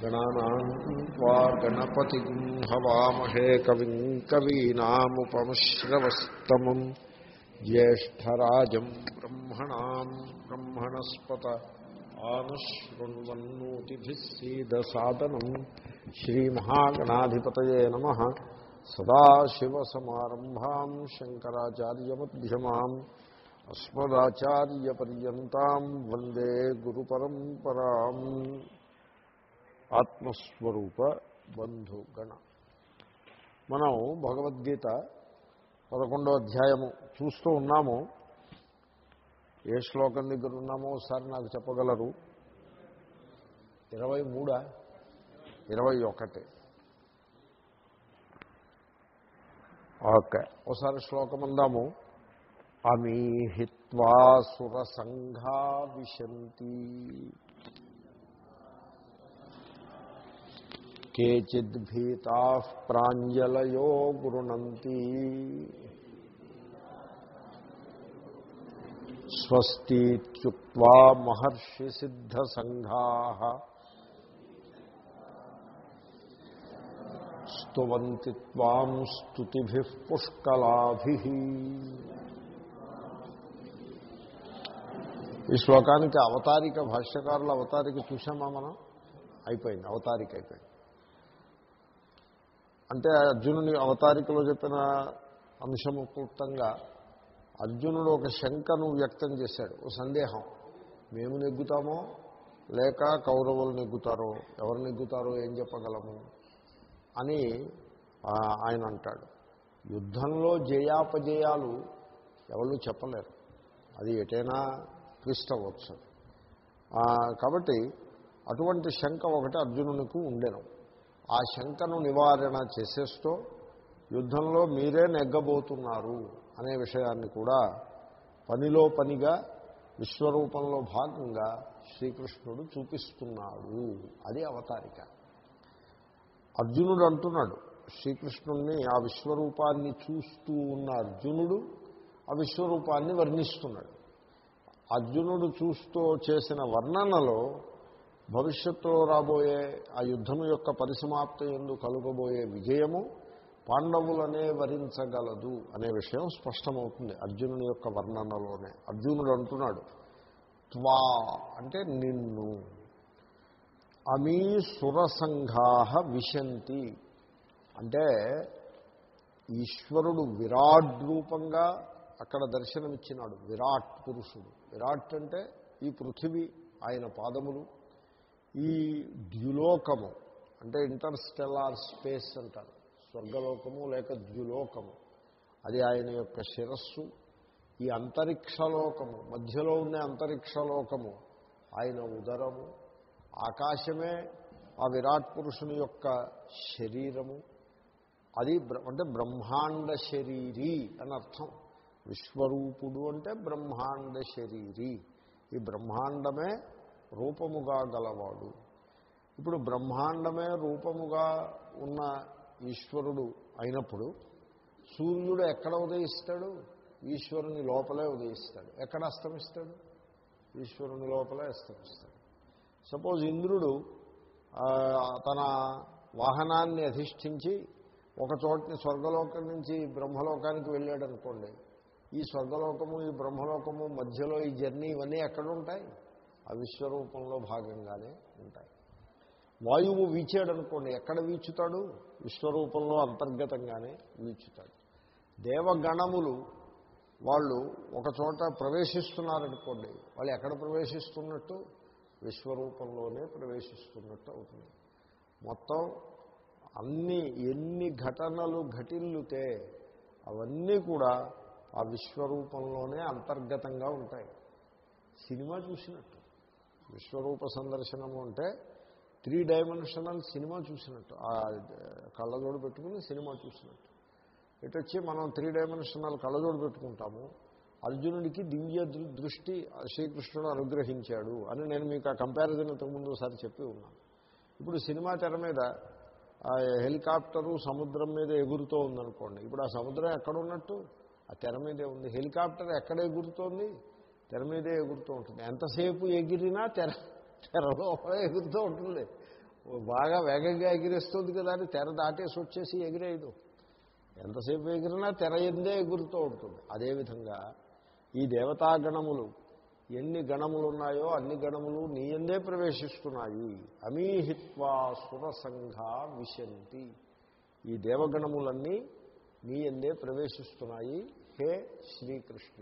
గణానాం త్వా గణపతిం హవామహే కవిం కవీనాముపమశ్రవస్తమం జ్యేష్టరాజం బ్రహ్మణాం బ్రహ్మణస్పత ఆనుశృణ్వన్నోతిభిः సీదసాదనం శ్రీమహాగణాధిపతయే నమ సదాశివసమారంభాం శంకరాచార్యమధ్యమాం అస్మదాచార్యపర్యంతం వందే గురుపరంపరాం ఆత్మస్వరూప బంధుగణ మనం భగవద్గీత పదకొండో అధ్యాయము చూస్తూ ఉన్నాము ఏ శ్లోకం దగ్గర ఉన్నామో ఒకసారి నాకు చెప్పగలరు ఇరవై మూడా ఇరవై ఒకటి ఓకే ఒకసారి శ్లోకం అందాము అమీహిత్వా సురసంఘా విశంతి కేచిద్భీతా ప్రాంజలయో గృణంతి స్వస్తిత్యుక్వా మహర్షి సిద్ధసంఘా స్తువంతి త్వాం స్తుతిభి పుష్కలాభి ఈ శ్లోకానికి అవతారిక భాష్యకారుల అవతారిక చూసామా మనం అయిపోయింది అవతారిక అయిపోయింది అంటే అర్జునుని అవతారికలో చెప్పిన అంశము క్లుప్తంగా అర్జునుడు ఒక శంకను వ్యక్తం చేశాడు ఓ సందేహం మేము నెగ్గుతామో లేక కౌరవులు నెగ్గుతారో ఎవరు నెగ్గుతారో ఏం చెప్పగలము అని ఆయన అంటాడు యుద్ధంలో జయాపజయాలు ఎవరు చెప్పలేరు అది ఎటైనా ట్విస్ట్ అవ్వచ్చు కాబట్టి అటువంటి శంక ఒకటి అర్జునునికి ఉండెను ఆ శంకను నివారణ చేసేస్తూ యుద్ధంలో మీరే నెగ్గబోతున్నారు అనే విషయాన్ని కూడా పనిలో పనిగా విశ్వరూపంలో భాగంగా శ్రీకృష్ణుడు చూపిస్తున్నాడు అది అవతారిక అర్జునుడు అంటున్నాడు శ్రీకృష్ణుణ్ణి ఆ విశ్వరూపాన్ని చూస్తూ ఉన్న అర్జునుడు ఆ విశ్వరూపాన్ని వర్ణిస్తున్నాడు అర్జునుడు చూస్తూ చేసిన వర్ణనలో భవిష్యత్తులో రాబోయే ఆ యుద్ధము యొక్క పరిసమాప్తి ఎందు కలుగబోయే విజయము పాండవులనే వరించగలదు అనే విషయం స్పష్టమవుతుంది అర్జునుని యొక్క వర్ణనలోనే అర్జునుడు అంటున్నాడు త్వా అంటే నిన్ను అమీ సురసంఘా విశంతి అంటే ఈశ్వరుడు విరాట్ రూపంగా అక్కడ దర్శనమిచ్చినాడు విరాట్ పురుషుడు విరాట్ అంటే ఈ పృథివీ ఆయన పాదములు ఈ ద్యులోకము అంటే ఇంటర్స్టెల్లార్ స్పేస్ అంటారు స్వర్గలోకము లేక ద్యులోకము అది ఆయన యొక్క శిరస్సు ఈ అంతరిక్షలోకము మధ్యలో ఉండే అంతరిక్షలోకము ఆయన ఉదరము ఆకాశమే ఆ విరాట్ పురుషుని యొక్క శరీరము అది అంటే బ్రహ్మాండ శరీరీ అని అర్థం విశ్వరూపుడు అంటే బ్రహ్మాండ శరీరీ ఈ బ్రహ్మాండమే రూపముగా గలవాడు ఇప్పుడు బ్రహ్మాండమే రూపముగా ఉన్న ఈశ్వరుడు అయినప్పుడు సూర్యుడు ఎక్కడ ఉదయిస్తాడు ఈశ్వరుని లోపలే ఉదయిస్తాడు ఎక్కడ అస్తమిస్తాడు ఈశ్వరుని లోపలే అస్తమిస్తాడు సపోజ్ ఇంద్రుడు తన వాహనాన్ని అధిష్ఠించి ఒక చోటని స్వర్గలోకం నుంచి బ్రహ్మలోకానికి వెళ్ళాడు అనుకోండి ఈ స్వర్గలోకము ఈ బ్రహ్మలోకము మధ్యలో ఈ జర్నీ ఇవన్నీ ఎక్కడ ఉంటాయి ఆ విశ్వరూపంలో భాగంగానే ఉంటాయి వాయువు వీచాడు అనుకోండి ఎక్కడ వీచుతాడు విశ్వరూపంలో అంతర్గతంగానే వీచుతాడు దేవగణములు వాళ్ళు ఒక చోట ప్రవేశిస్తున్నారనుకోండి వాళ్ళు ఎక్కడ ప్రవేశిస్తున్నట్టు విశ్వరూపంలోనే ప్రవేశిస్తున్నట్టు అవుతుంది మొత్తం అన్ని ఎన్ని ఘటనలు ఘటిల్లుతే అవన్నీ కూడా ఆ విశ్వరూపంలోనే అంతర్గతంగా ఉంటాయి సినిమా చూసినట్టు విశ్వరూప సందర్శనము అంటే త్రీ డైమెన్షనల్ సినిమా చూసినట్టు ఆ కళ్ళజోడు పెట్టుకుని సినిమా చూసినట్టు ఇటు వచ్చి మనం త్రీ డైమెన్షనల్ కళ్ళజోడు పెట్టుకుంటాము అర్జునుడికి దివ్య దృష్టి శ్రీకృష్ణుడు అనుగ్రహించాడు అని నేను మీకు ఆ కంపారిజన్ ఇంతకుముందు ఒకసారి చెప్పి ఉన్నాను ఇప్పుడు సినిమా తెర మీద హెలికాప్టరు సముద్రం మీద ఎగురుతూ ఉందనుకోండి ఇప్పుడు ఆ సముద్రం ఎక్కడ ఉన్నట్టు ఆ తెర మీదే ఉంది హెలికాప్టర్ ఎక్కడ ఎగురుతోంది తెర మీదే ఎగురుతూ ఉంటుంది ఎంతసేపు ఎగిరినా తెర తెరలో ఎగురుతూ ఉంటుంది బాగా వేగంగా ఎగిరేస్తుంది కదా అని తెర దాటేసి వచ్చేసి ఎగిరేయదు ఎంతసేపు ఎగిరినా తెర ఎందే ఎగురుతూ ఉంటుంది అదేవిధంగా ఈ దేవతాగణములు ఎన్ని గణములు ఉన్నాయో అన్ని గణములు నీ ఎందే ప్రవేశిస్తున్నాయి అమీహిత్వా సురసంఘ విశంతి ఈ దేవగణములన్నీ నీ ఎందే ప్రవేశిస్తున్నాయి హే శ్రీకృష్ణ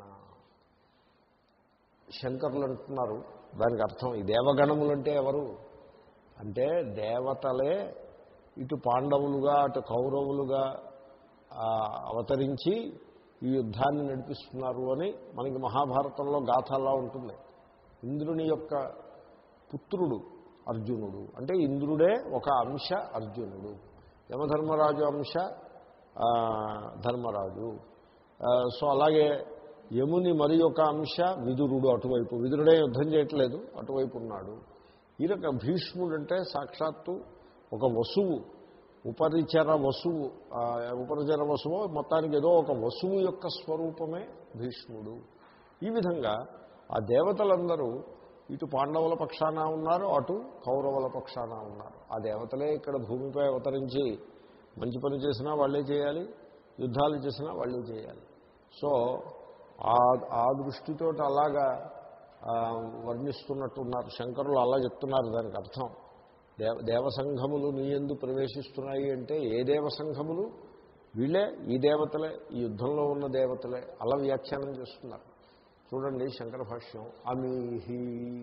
శంకరులు అంటున్నారు దానికి అర్థం ఈ దేవగణములు అంటే ఎవరు అంటే దేవతలే ఇటు పాండవులుగా అటు కౌరవులుగా ఆ, అవతరించి ఈ యుద్ధాన్ని నడిపిస్తున్నారు అని మనకి మహాభారతంలో గాథలా ఉంటుంది ఇంద్రుని యొక్క పుత్రుడు అర్జునుడు అంటే ఇంద్రుడే ఒక అంశ అర్జునుడు యమధర్మరాజు అంశ ఆ, ధర్మరాజు ఆ, సో అలాగే యముని మరి ఒక అంశ విదురుడు అటువైపు విదురుడే యుద్ధం చేయట్లేదు అటువైపు ఉన్నాడు ఈ రక భీష్ముడు అంటే సాక్షాత్తు ఒక వసువు ఉపరిచర వసువు ఆ, ఉపరిచర వసువు మొత్తానికి ఏదో ఒక వసువు యొక్క స్వరూపమే భీష్ముడు ఈ విధంగా ఆ దేవతలందరూ ఇటు పాండవుల పక్షాన ఉన్నారు అటు కౌరవుల పక్షాన ఉన్నారు ఆ దేవతలే ఇక్కడ భూమిపై అవతరించి మంచి పని చేసినా వాళ్ళే చేయాలి యుద్ధాలు చేసినా వాళ్ళే చేయాలి సో ఆ ఆ దృష్టితో అలాగా ఆ, వర్ణిస్తున్నట్టున్నారు శంకరులు అలా చెప్తున్నారు దానికి అర్థం దేవ దేవసంఘములు నీ ఎందు ప్రవేశిస్తున్నాయి అంటే ఏ దేవసంఘములు వీళ్ళే ఈ దేవతలే ఈ యుద్ధంలో ఉన్న దేవతలే అలా వ్యాఖ్యానం చేస్తున్నారు చూడండి శంకర భాష్యం అమీహి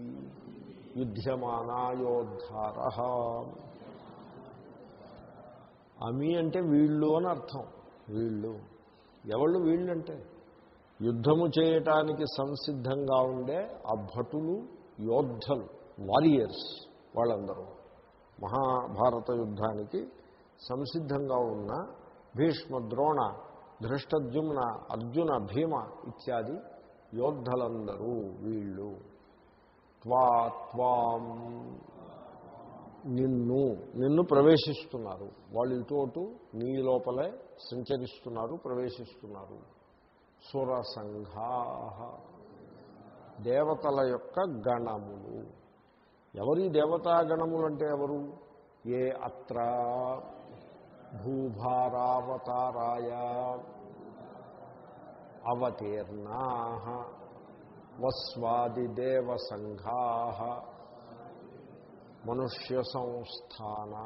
యుధ్యమానాయోద్ధార అమీ అంటే వీళ్ళు అని అర్థం వీళ్ళు ఎవళ్ళు వీళ్ళు అంటే యుద్ధము చేయటానికి సంసిద్ధంగా ఉండే ఆ భటులు యోద్ధలు వారియర్స్ వాళ్ళందరూ మహాభారత యుద్ధానికి సంసిద్ధంగా ఉన్న భీష్మ ద్రోణ ధృష్టద్యుమ్న అర్జున భీమ ఇత్యాది యోద్ధలందరూ వీళ్ళు త్వా త్వాం నిన్ను నిన్ను ప్రవేశిస్తున్నారు వాళ్ళు ఇటు అటు నీ లోపలే సంచరిస్తున్నారు ప్రవేశిస్తున్నారు సురసంఘా దేవతల యొక్క గణములు ఎవరి దేవతా గణములు అంటే ఎవరు ఏ అత్ర భూభారావతారాయ అవతీర్ణా వస్వాదిదేవసంఘా మనుష్య సంస్థానా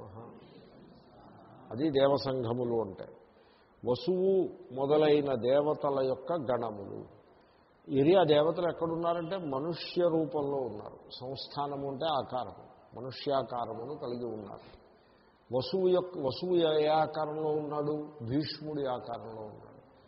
అది దేవసంఘములు అంటే వసువు మొదలైన దేవతల యొక్క గణములు ఇది ఆ దేవతలు ఎక్కడున్నారంటే మనుష్య రూపంలో ఉన్నారు సంస్థానము అంటే ఆకారము మనుష్యాకారమును కలిగి ఉన్నారు వసువు యొక్క వసువు ఏ ఆకారంలో ఉన్నాడు భీష్ముడి ఆకారంలో ఉన్నాడు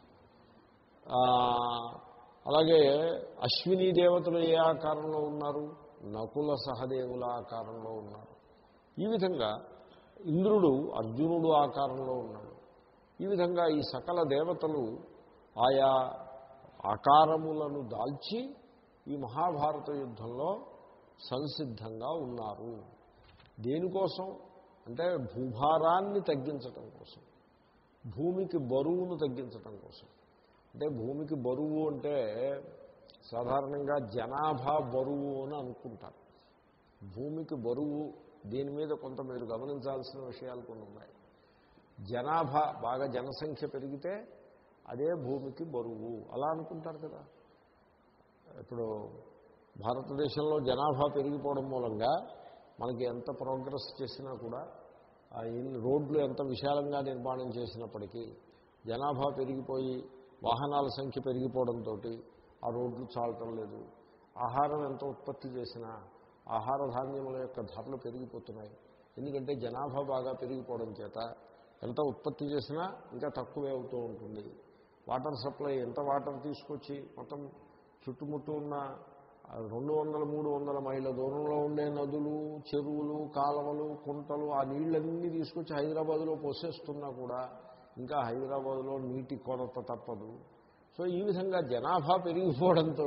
ఆ, అలాగే అశ్విని దేవతలు ఏ ఆకారంలో ఉన్నారు నకుల సహదేవుల ఆకారంలో ఉన్నారు ఈ విధంగా ఇంద్రుడు అర్జునుడు ఆకారంలో ఉన్నాడు ఈ విధంగా ఈ సకల దేవతలు ఆయా ఆకారములను దాల్చి ఈ మహాభారత యుద్ధంలో సంసిద్ధంగా ఉన్నారు దేనికోసం అంటే భూభారాన్ని తగ్గించటం కోసం భూమికి బరువును తగ్గించటం కోసం అంటే భూమికి బరువు అంటే సాధారణంగా జనాభా బరువు అని అనుకుంటారు భూమికి బరువు దీని మీద కొంత మీరు గమనించాల్సిన విషయాలు కొన్ని ఉన్నాయి జనాభా బాగా జనసంఖ్య పెరిగితే అదే భూమికి బరువు అలా అనుకుంటారు కదా ఇప్పుడు భారతదేశంలో జనాభా పెరిగిపోవడం మూలంగా మనకి ఎంత ప్రోగ్రెస్ చేసినా కూడా ఆ ఇన్ రోడ్లు ఎంత విశాలంగా నిర్మాణం చేసినప్పటికీ జనాభా పెరిగిపోయి వాహనాల సంఖ్య పెరిగిపోవడంతో ఆ రోడ్లు చాలటం లేదు ఆహారం ఎంత ఉత్పత్తి చేసినా ఆహార ధాన్యముల యొక్క ధరలు పెరిగిపోతున్నాయి ఎందుకంటే జనాభా బాగా పెరిగిపోవడం చేత ఎంత ఉత్పత్తి చేసినా ఇంకా తక్కువే అవుతూ ఉంటుంది వాటర్ సప్లై ఎంత వాటర్ తీసుకొచ్చి మొత్తం చుట్టుముట్టు ఉన్న ఆ రెండు వందల మూడు వందల మైళ్ళ దూరంలో ఉండే నదులు చెరువులు కాలువలు కుంటలు ఆ నీళ్ళన్నీ తీసుకొచ్చి హైదరాబాదులో పోసేస్తున్నా కూడా ఇంకా హైదరాబాదులో నీటి కొరత తప్పదు సో ఈ విధంగా జనాభా పెరిగిపోవడంతో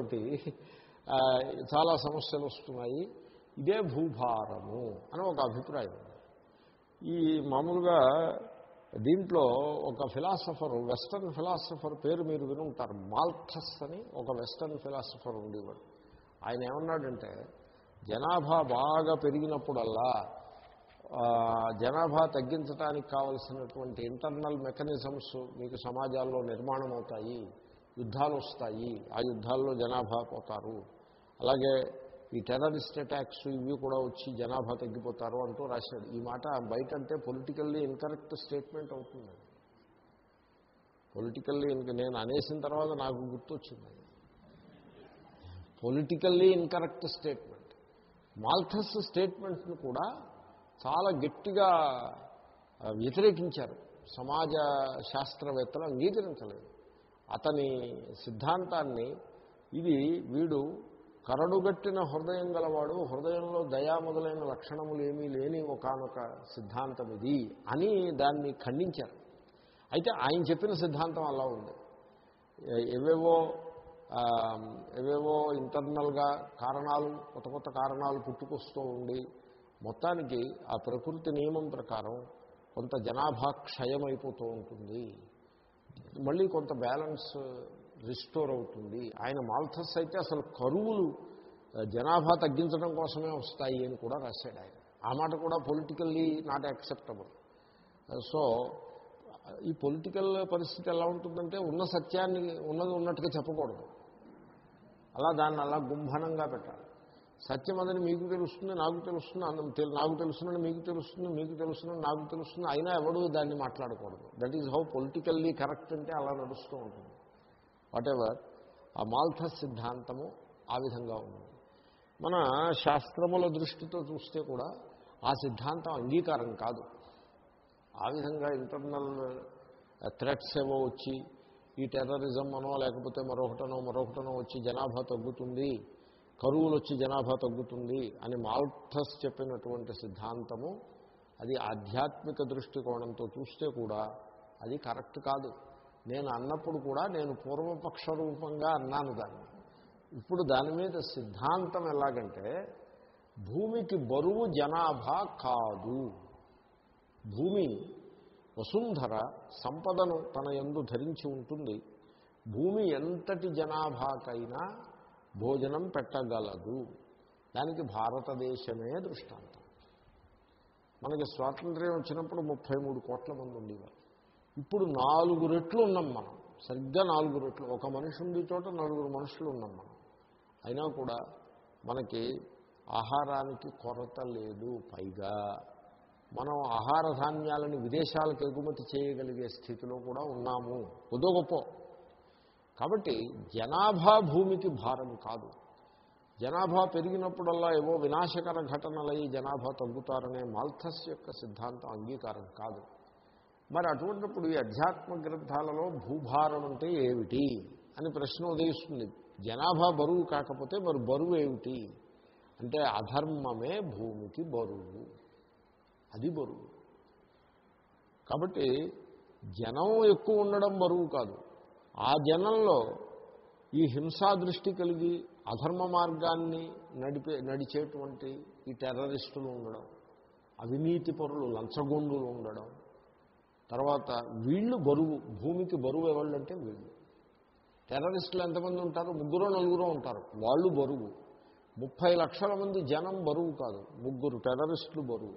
చాలా సమస్యలు వస్తున్నాయి ఇదే భూభారము అని ఒక అభిప్రాయం ఈ మామూలుగా దీంట్లో ఒక ఫిలాసఫర్ వెస్టర్న్ ఫిలాసఫర్ పేరు మీరు వినుంటారు మాల్థస్ అని ఒక వెస్టర్న్ ఫిలాసఫర్ ఉండేవాడు ఆయన ఏమన్నాడంటే జనాభా బాగా పెరిగినప్పుడల్లా ఆ, జనాభా తగ్గించడానికి కావలసినటువంటి ఇంటర్నల్ మెకానిజమ్స్ మీకు సమాజాల్లో నిర్మాణం అవుతాయి యుద్ధాలు వస్తాయి ఆ యుద్ధాల్లో జనాభా పోతారు అలాగే ఈ టెర్రరిస్ట్ అటాక్స్ ఇవి కూడా వచ్చి జనాభా తగ్గిపోతారు అంటూ రాశాడు ఈ మాట బయట అంటే పొలిటికల్లీ ఇన్కరెక్ట్ స్టేట్మెంట్ అవుతుంది పొలిటికల్లీ ఇంక నేను అనేసిన తర్వాత నాకు గుర్తొచ్చింది పొలిటికల్లీ ఇన్కరెక్ట్ స్టేట్మెంట్ మాల్థస్ స్టేట్మెంట్ను కూడా చాలా గట్టిగా ఆ, వ్యతిరేకించారు సమాజ శాస్త్రవేత్తలు అంగీకరించలేదు అతని సిద్ధాంతాన్ని ఇది వీడు కరడుగట్టిన హృదయం గలవాడు హృదయంలో దయా మొదలైన లక్షణములు ఏమీ లేని ఒకనొక సిద్ధాంతం ఇది అని దాన్ని ఖండించారు అయితే ఆయన చెప్పిన సిద్ధాంతం అలా ఉంది ఏ- ఏవేవో ఆ, ఏవేవో ఇంటర్నల్గా కారణాలు కొత్త కొత్త కారణాలు పుట్టుకొస్తూ ఉండి మొత్తానికి ఆ ప్రకృతి నియమం ప్రకారం కొంత జనాభా క్షయం అయిపోతూ ఉంటుంది మళ్ళీ కొంత బ్యాలెన్స్ రిస్టోర్ అవుతుంది ఆయన మాల్థస్ అయితే అసలు కరువులు ఆ, జనాభా తగ్గించడం కోసమే వస్తాయి అని కూడా రాశాడు ఆయన ఆ మాట కూడా పొలిటికల్లీ నాట్ యాక్సెప్టబుల్ సో ఈ పొలిటికల్ పరిస్థితి ఎలా ఉంటుందంటే ఉన్న సత్యాన్ని ఉన్నది ఉన్నట్టుగా చెప్పకూడదు అలా దాన్ని అలా గుంభనంగా పెట్టాలి సత్యం అదని మీకు తెలుస్తుంది నాకు తెలుస్తుంది అన్న- తెలు- నాకు తెలుస్తుందని మీకు తెలుస్తుంది మీకు తెలుస్తుందని నాకు తెలుస్తుంది అయినా ఎవడు దాన్ని మాట్లాడకూడదు that is how politically correct అంటే అలా నడుస్తూ ఉంటుంది వాట్ ఎవర్ ఆ మాల్థస్ సిద్ధాంతము ఆ విధంగా ఉంది మన శాస్త్రముల దృష్టితో చూస్తే కూడా ఆ సిద్ధాంతం అంగీకారం కాదు ఆ విధంగా ఇంటర్నల్ థ్రెట్స్ ఏవో వచ్చి ఈ టెర్రరిజం అనో లేకపోతే మరొకటనో మరొకటనో వచ్చి జనాభా తగ్గుతుంది కరువులు వచ్చి జనాభా తగ్గుతుంది అని మాల్థస్ చెప్పినటువంటి సిద్ధాంతము అది ఆధ్యాత్మిక దృష్టికోణంతో చూస్తే కూడా అది కరెక్ట్ కాదు నేను అన్నప్పుడు కూడా నేను పూర్వపక్ష రూపంగా అన్నాను దాన్ని ఇప్పుడు దాని మీద సిద్ధాంతం ఎలాగంటే భూమికి బరువు జనాభా కాదు భూమి వసుంధర సంపదను తన యందు ధరించి ఉంటుంది భూమి ఎంతటి జనాభాకైనా భోజనం పెట్టగలదు దానికి భారతదేశమే దృష్టాంతం మనకి స్వాతంత్ర్యం వచ్చినప్పుడు ముప్పై మూడు కోట్ల మంది ఉండేవారు ఇప్పుడు నాలుగు రెట్లు ఉన్నాం మనం సరిగ్గా నాలుగు రెట్లు ఒక మనిషి ఉండే చోట నలుగురు మనుషులు ఉన్నాం మనం అయినా కూడా మనకి ఆహారానికి కొరత లేదు పైగా మనం ఆహార ధాన్యాలను విదేశాలకు ఎగుమతి చేయగలిగే స్థితిలో కూడా ఉన్నాము కొద్దో గొప్ప కాబట్టి జనాభా భూమికి భారం కాదు జనాభా పెరిగినప్పుడల్లా ఏవో వినాశకర ఘటనలై జనాభా తగ్గుతారనే మాల్థస్ యొక్క సిద్ధాంతం అంగీకారం కాదు మరి అటువంటిప్పుడు ఈ అధ్యాత్మ గ్రంథాలలో భూభారం అంటే ఏమిటి అని ప్రశ్న ఉదయిస్తుంది జనాభా బరువు కాకపోతే మరి బరువు ఏమిటి అంటే అధర్మమే భూమికి బరువు అది బరువు కాబట్టి జనం ఎక్కువ ఉండడం బరువు కాదు ఆ జనంలో ఈ హింసా దృష్టి కలిగి అధర్మ మార్గాన్ని నడిపే నడిచేటువంటి ఈ టెర్రరిస్టులు ఉండడం అవినీతి పరులు లంచగొండులు ఉండడం తర్వాత వీళ్ళు బరువు భూమికి బరువు ఎవళ్ళంటే వీళ్ళు టెర్రరిస్టులు ఎంతమంది ఉంటారు ముగ్గురు నలుగురు ఉంటారు వాళ్ళు బరువు ముప్పై లక్షల మంది జనం బరువు కాదు ముగ్గురు టెర్రరిస్టులు బరువు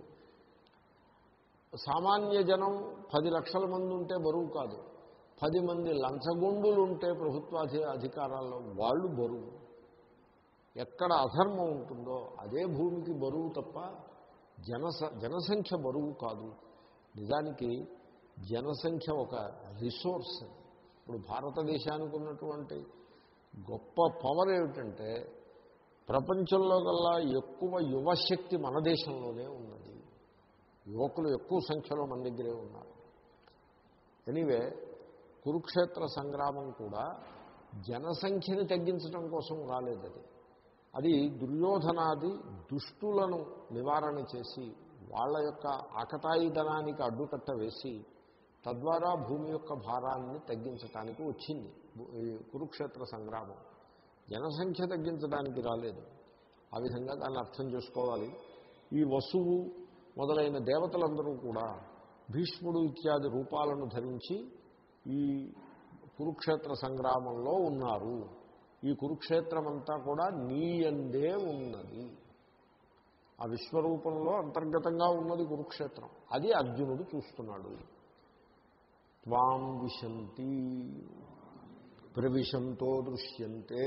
సామాన్య జనం పది లక్షల మంది ఉంటే బరువు కాదు పది మంది లంచగొండులు ఉంటే ప్రభుత్వాధి అధికారాల్లో వాళ్ళు బరువు ఎక్కడ అధర్మం ఉంటుందో అదే భూమికి బరువు తప్ప జనస జనసంఖ్య బరువు కాదు నిజానికి జనసంఖ్య ఒక రిసోర్స్ ఇప్పుడు భారతదేశానికి ఉన్నటువంటి గొప్ప పవర్ ఏమిటంటే ప్రపంచంలో కల్లా ఎక్కువ యువశక్తి మన దేశంలోనే ఉన్నది యువకులు ఎక్కువ సంఖ్యలో మన దగ్గరే ఉన్నారు ఎనీవే కురుక్షేత్ర సంగ్రామం కూడా జనసంఖ్యని తగ్గించడం కోసం రాలేదు అది అది దుర్యోధనాది దుష్టులను నివారణ చేసి వాళ్ళ యొక్క ఆకతాయిధనానికి అడ్డుకట్ట వేసి తద్వారా భూమి యొక్క భారాన్ని తగ్గించడానికి వచ్చింది ఈ కురుక్షేత్ర సంగ్రామం జనసంఖ్య తగ్గించడానికి రాలేదు ఆ విధంగా దాన్ని అర్థం చేసుకోవాలి ఈ వసువు మొదలైన దేవతలందరూ కూడా భీష్ముడు ఇత్యాది రూపాలను ధరించి ఈ కురుక్షేత్ర సంగ్రామంలో ఉన్నారు ఈ కురుక్షేత్రం అంతా కూడా నీయందే ఉన్నది ఆ విశ్వరూపంలో అంతర్గతంగా ఉన్నది కురుక్షేత్రం అది అర్జునుడు చూస్తున్నాడు త్వాం విశంతి ప్రవిశంతో దృశ్యంతే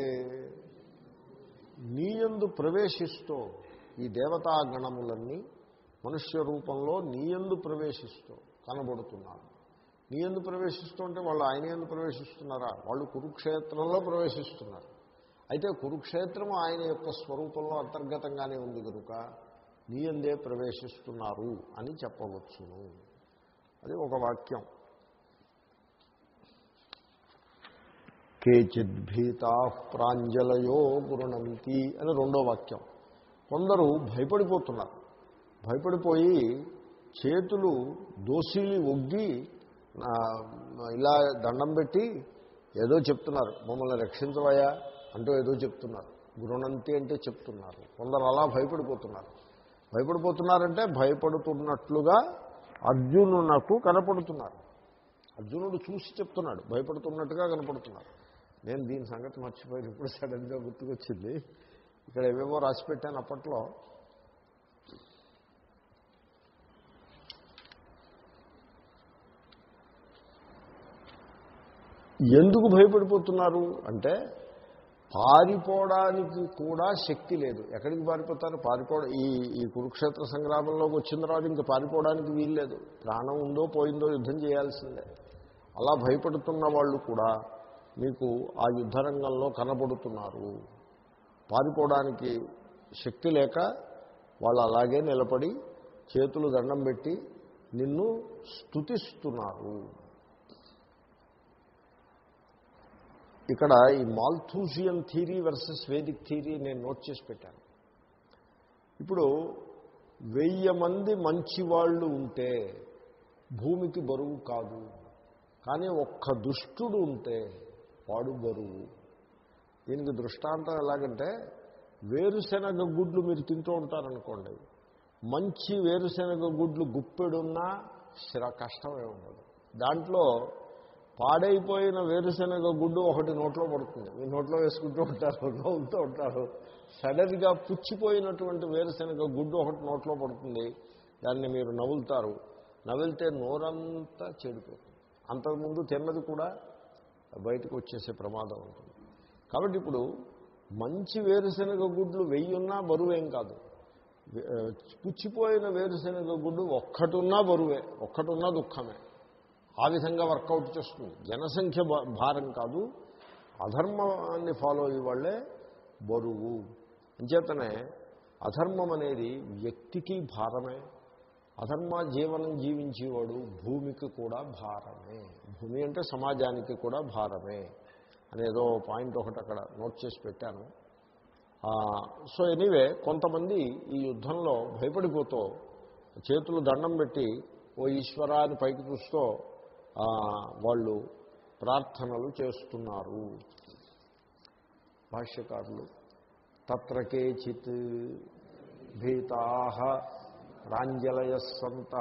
నీయందు ప్రవేశిస్తూ ఈ దేవతాగణములన్నీ మనుష్య రూపంలో నీయందు ప్రవేశిస్తూ కనబడుతున్నారు నీయందు ప్రవేశిస్తూ అంటే వాళ్ళు ఆయన ఎందు ప్రవేశిస్తున్నారా వాళ్ళు కురుక్షేత్రంలో ప్రవేశిస్తున్నారు అయితే కురుక్షేత్రము ఆయన యొక్క స్వరూపంలో అంతర్గతంగానే ఉంది కనుక నీయందే ప్రవేశిస్తున్నారు అని చెప్పవచ్చును అది ఒక వాక్యం కేచిద్భీతా ప్రాంజలయో గురుణంతి అని రెండో వాక్యం కొందరు భయపడిపోతున్నారు భయపడిపోయి చేతులు దోసిలి ఒగ్గి ఆ, ఇలా దండం పెట్టి ఏదో చెప్తున్నారు మమ్మల్ని రక్షించవయా అంటూ ఏదో చెప్తున్నారు గురుణంతి అంటే చెప్తున్నారు కొందరు అలా భయపడిపోతున్నారు భయపడిపోతున్నారంటే భయపడుతున్నట్లుగా అర్జునునకు కనపడుతున్నారు అర్జునుడు చూసి చెప్తున్నాడు భయపడుతున్నట్టుగా కనపడుతున్నారు నేను దీని సంగతి మర్చిపోయి ఇప్పుడు సడన్గా గుర్తుకొచ్చింది ఇక్కడ ఏవేవో రాసి పెట్టాను అప్పట్లో ఎందుకు భయపడిపోతున్నారు అంటే పారిపోవడానికి కూడా శక్తి లేదు ఎక్కడికి పారిపోతారు పారిపోవడం ఈ ఈ కురుక్షేత్ర సంగ్రామంలోకి వచ్చిన తర్వాత ఇంకా పారిపోవడానికి వీల్లేదు ప్రాణం ఉందో పోయిందో యుద్ధం చేయాల్సిందే అలా భయపడుతున్న వాళ్ళు కూడా మీకు ఆ యుద్ధరంగంలో కనబడుతున్నారు పారిపోవడానికి శక్తి లేక వాళ్ళు అలాగే నిలబడి చేతులు దండం పెట్టి నిన్ను స్తుతిస్తున్నారు ఇక్కడ ఈ Malthusian theory versus Vedic theory నేను నోట్ చేసి పెట్టాను ఇప్పుడు వెయ్యి మంది మంచి వాళ్ళు ఉంటే భూమికి బరువు కాదు కానీ ఒక్క దుష్టుడు ఉంటే వాడు బరువు దీనికి దృష్టాంతం ఎలాగంటే వేరుశెనగ గుడ్లు మీరు తింటూ ఉంటారనుకోండి మంచి వేరుశెనగ గుడ్లు గుప్పెడున్నా శ్ర కష్టమే ఉండదు దాంట్లో పాడైపోయిన వేరుశెనగ గుడ్డు ఒకటి నోట్లో పడుతుంది మీ నోట్లో వేసుకుంటూ ఉంటారు నవ్వుతూ ఉంటారు సడన్గా పుచ్చిపోయినటువంటి వేరుశెనగ గుడ్డు ఒకటి నోట్లో పడుతుంది దాన్ని మీరు నవ్వులుతారు నవ్వితే నోరంతా చెడిపోతుంది అంతకుముందు తిన్నది కూడా బయటకు వచ్చేసే ప్రమాదం ఉంటుంది కాబట్టి ఇప్పుడు మంచి వేరుశెనగ గుడ్లు వెయ్యున్నా బరువేం కాదు వే- ఆ, పుచ్చిపోయిన వేరుశెనగ గుడ్డు ఒక్కటున్నా బరువే ఒక్కటున్నా దుఃఖమే ఆ విధంగా వర్కౌట్ చేస్తుంది జనసంఖ్య భా- భారం కాదు అధర్మాన్ని ఫాలో అయ్యే వాళ్ళే బరువు అంచేతనే అధర్మం అనేది వ్యక్తికి భారమే అధర్మ జీవనం జీవించేవాడు భూమికి కూడా భారమే భూమి అంటే సమాజానికి కూడా భారమే అనేదో పాయింట్ ఒకటి అక్కడ నోట్ చేసి పెట్టాను ఆ, సో ఎనీవే కొంతమంది ఈ యుద్ధంలో భయపడిపోతూ చేతులు దండం పెట్టి ఓ ఈశ్వరా అని పైకి చూస్తూ ఆ, వాళ్ళు ప్రార్థనలు చేస్తున్నారు భాష్యకారులు తత్ర కేచిత్ భీతా ప్రాంజలయ సంత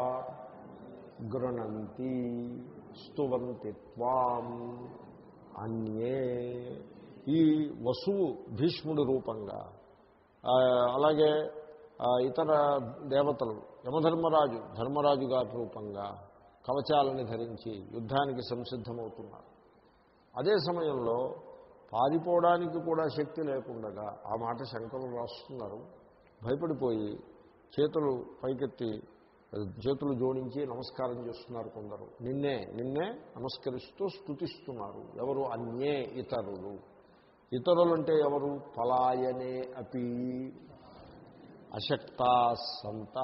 గృణంతి స్తువంతి త్వాం అన్యే ఈ వసువు భీష్ముడి రూపంగా ఆ, అలాగే ఆ, ఇతర దేవతలు యమధర్మరాజు ధర్మరాజు గారి రూపంగా కవచాలని ధరించి యుద్ధానికి సంసిద్ధమవుతున్నారు అదే సమయంలో పారిపోవడానికి కూడా శక్తి లేకుండగా ఆ మాట శంకరులు రాస్తున్నారు భయపడిపోయి చేతులు పైకెత్తి చేతులు జోడించి నమస్కారం చేస్తున్నారు కొందరు నిన్నే నిన్నే నమస్కరిస్తూ స్తుతిస్తున్నారు ఎవరు అన్యే ఇతరులు ఇతరులు అంటే ఎవరు పలాయనే అపి అశక్తా సంత